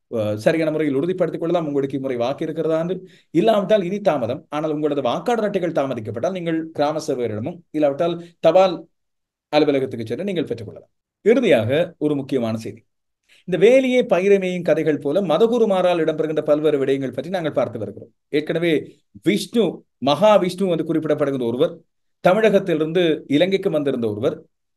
அஹ், சரியான முறையில் உறுதிப்படுத்திக் கொள்ளலாம் உங்களுக்கு இம்முறை வாக்கு இருக்கிறதா என்று இல்லாவிட்டால் இனி தாமதம் ஆனால் உங்களது வாக்காளர் அட்டைகள் தாமதிக்கப்பட்டால் நீங்கள் கிராம சேவகரிடமும் இல்லாவிட்டால் தபால் அலுவலகத்துக்கு சென்று நீங்கள் பெற்றுக்கொள்ளலாம் இறுதியாக ஒரு முக்கியமான செய்தி இந்த வேலியே பயிரமேயும் கதைகள் போல மதகுருமாரால் இடம்பெறுகின்ற பல்வேறு விடயங்கள் பற்றி நாங்கள் பார்த்து வருகிறோம் ஏற்கனவே விஷ்ணு மகா விஷ்ணு என்று குறிப்பிடப்படுகின்ற ஒருவர் தமிழகத்திலிருந்து இலங்கைக்கு வந்திருந்த ஒருவர்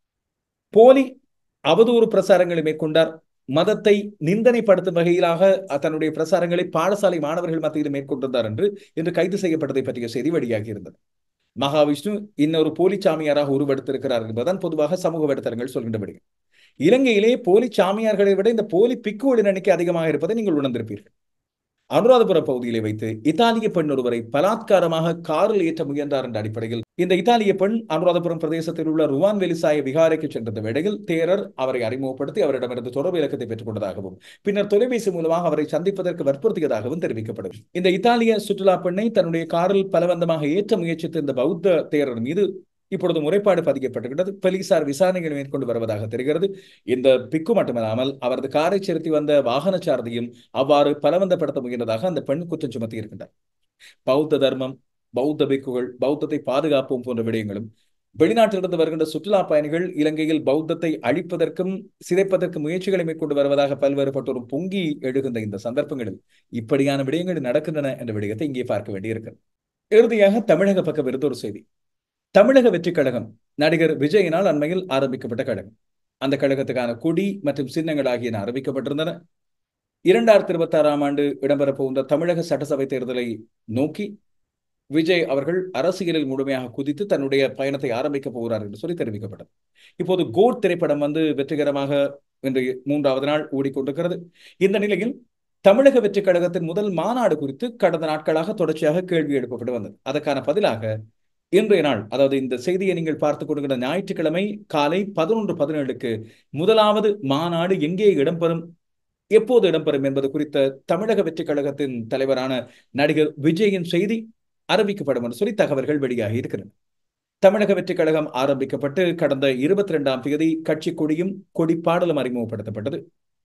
போலி அவதூறு பிரசாரங்களை மேற்கொண்டார் மதத்தை நிந்தனைப்படுத்தும் வகையிலாக தன்னுடைய பிரசாரங்களை பாடசாலை மாணவர்கள் மத்தியில் மேற்கொண்டிருந்தார் என்று இன்று கைது செய்யப்பட்டதை பற்றிய செய்தி வெளியாகி இருந்தது மகாவிஷ்ணு இன்னொரு போலி சாமியாராக உருவெடுத்திருக்கிறார் என்பதுதான் பொதுவாக சமூக வலைத்தளங்கள் சொல்கின்ற விடயம் இலங்கையிலே போலி சாமியார்களை விட இந்த போலி பிக்குகளின் எண்ணிக்கை அதிகமாக இருப்பதை நீங்கள் உணர்ந்திருப்பீர்கள் அனுராதபுரம் பகுதியிலே வைத்து இத்தாலிய பெண் ஒருவரை பலாத்காரமாக காரில் ஏற்ற முயன்றார் என்ற அடிப்படையில் இந்த இத்தாலிய பெண் அனுராதபுரம் பிரதேசத்தில் உள்ள ருவான் வெலிசாய விகாரைக்கு சென்ற வேளையில் தேரர் அவரை அறிமுகப்படுத்தி அவரிடமிருந்து தொடர்பு இலக்கத்தை பெற்றுக் கொண்டதாகவும் பின்னர் தொலைபேசி மூலமாக அவரை சந்திப்பதற்கு வற்புறுத்தியதாகவும் தெரிவிக்கப்படும் இந்த இத்தாலிய சுற்றுலா பெண்ணை தன்னுடைய காரில் பலவந்தமாக ஏற்ற முயற்சித்த இந்த பௌத்த தேரர் மீது இப்பொழுது முறைப்பாடு பதிக்கப்பட்டிருக்கிறது போலீசார் விசாரணைகளை மேற்கொண்டு வருவதாக தெரிகிறது இந்த பிக்கு மட்டுமல்லாமல் அவரது காரை செலுத்தி வந்த வாகன சாரதியும் அவ்வாறு பலவந்தப்படுத்த முயன்றதாக அந்த பெண் குற்றம் சுமத்தி இருக்கின்றார் பௌத்த தர்மம் பௌத்த பிக்குகள் பௌத்தத்தை பாதுகாப்போம் போன்ற விடயங்களும் வெளிநாட்டிலிருந்து வருகின்ற சுற்றுலா பயணிகள் இலங்கையில் பௌத்தத்தை அழிப்பதற்கும் சிதைப்பதற்கும் முயற்சிகளை மேற்கொண்டு வருவதாக பல்வேறுபட்டோரும் பொங்கி எழுகின்ற இந்த சந்தர்ப்பங்களில் இப்படியான விடயங்கள் நடக்கின்றன என்ற விடயத்தை இங்கே பார்க்க வேண்டியிருக்கிறது இறுதியாக தமிழக பக்கம் இருந்த ஒரு செய்தி தமிழக வெற்றிக் கழகம் நடிகர் விஜயினால் அண்மையில் ஆரம்பிக்கப்பட்ட கழகம் அந்த கழகத்துக்கான கொடி மற்றும் சின்னங்கள் ஆகியன அறிவிக்கப்பட்டிருந்தன இரண்டாயிரத்தி இருபத்தி ஆறாம் ஆண்டு இடம்பெறப் போகின்ற தமிழக சட்டசபை தேர்தலை நோக்கி விஜய் அவர்கள் அரசியலில் முழுமையாக குதித்து தன்னுடைய பயணத்தை ஆரம்பிக்க போகிறார் என்று சொல்லி தெரிவிக்கப்பட்டது இப்போது கோட் திரைப்படம் வந்து வெற்றிகரமாக இன்று மூன்றாவது நாள் ஓடிக்கொண்டிருக்கிறது இந்த நிலையில் தமிழக வெற்றிக் கழகத்தின் முதல் மாநாடு குறித்து கடந்த நாட்களாக தொடர்ச்சியாக கேள்வி எழுப்பப்பட்டு வந்தது அதற்கான பதிலாக இன்றைய நாள் அதாவது இந்த செய்தியை நீங்கள் பார்த்துக் கொண்டிருக்கிற ஞாயிற்றுக்கிழமை காலை பதினொன்று பதினேழுக்கு முதலாவது மாநாடு எங்கே இடம்பெறும் எப்போது இடம்பெறும் என்பது குறித்த தமிழக வெற்றிக் கழகத்தின் தலைவரான நடிகர் விஜயின் செய்தி அறிவிக்கப்படும் என்று சொல்லி தகவல்கள் வெளியாகி இருக்கிறது தமிழக வெற்றிக் கழகம் ஆரம்பிக்கப்பட்டு கடந்த இருபத்தி ரெண்டாம் தேதி கட்சி கொடியும் கொடி பாடலும் அறிமுகப்படுத்தப்பட்டது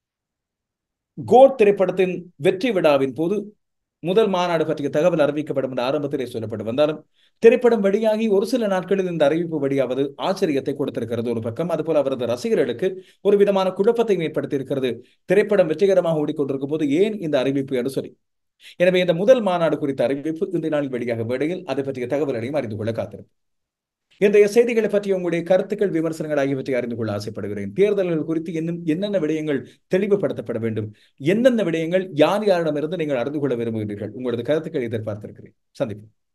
கோட் திரைப்படத்தின் வெற்றி விழாவின் போது முதல் மாநாடு பற்றிய தகவல் அறிவிக்கப்படும் என்று ஆரம்பத்திலே சொல்லப்பட்டு வந்தாலும் திரைப்படம் வெளியாகி ஒரு சில நாட்களில் இந்த அறிவிப்பு வெளியாவது ஆச்சரியத்தை கொடுத்திருக்கிறது ஒரு பக்கம் அதுபோல அவரது ரசிகர்களுக்கு ஒரு விதமான குழப்பத்தை ஏற்படுத்தி இருக்கிறது திரைப்படம் வெற்றிகரமாக ஓடிக்கொண்டிருக்கும் போது ஏன் இந்த அறிவிப்பு என்று சொல்லி எனவே இந்த முதல் மாநாடு குறித்த அறிவிப்பு இந்த நாளில் வெளியாக வேளையில் அதை பற்றிய தகவல்களையும் அறிந்து கொள்ள காத்திருக்கும் இன்றைய செய்திகளை பற்றிய உங்களுடைய கருத்துக்கள் விமர்சனங்கள் ஆகியவற்றை அறிந்து கொள்ள ஆசைப்படுகிறேன் தேர்தல்கள் குறித்து இன்னும் என்னென்ன விடயங்கள் தெளிவுபடுத்தப்பட வேண்டும் எந்தெந்த விடயங்கள் யார் யாரிடமிருந்து நீங்கள் அறிந்து கொள்ள விரும்புகிறீர்கள் உங்களது கருத்துக்களை எதிர்பார்த்திருக்கிறேன் சந்திப்போம்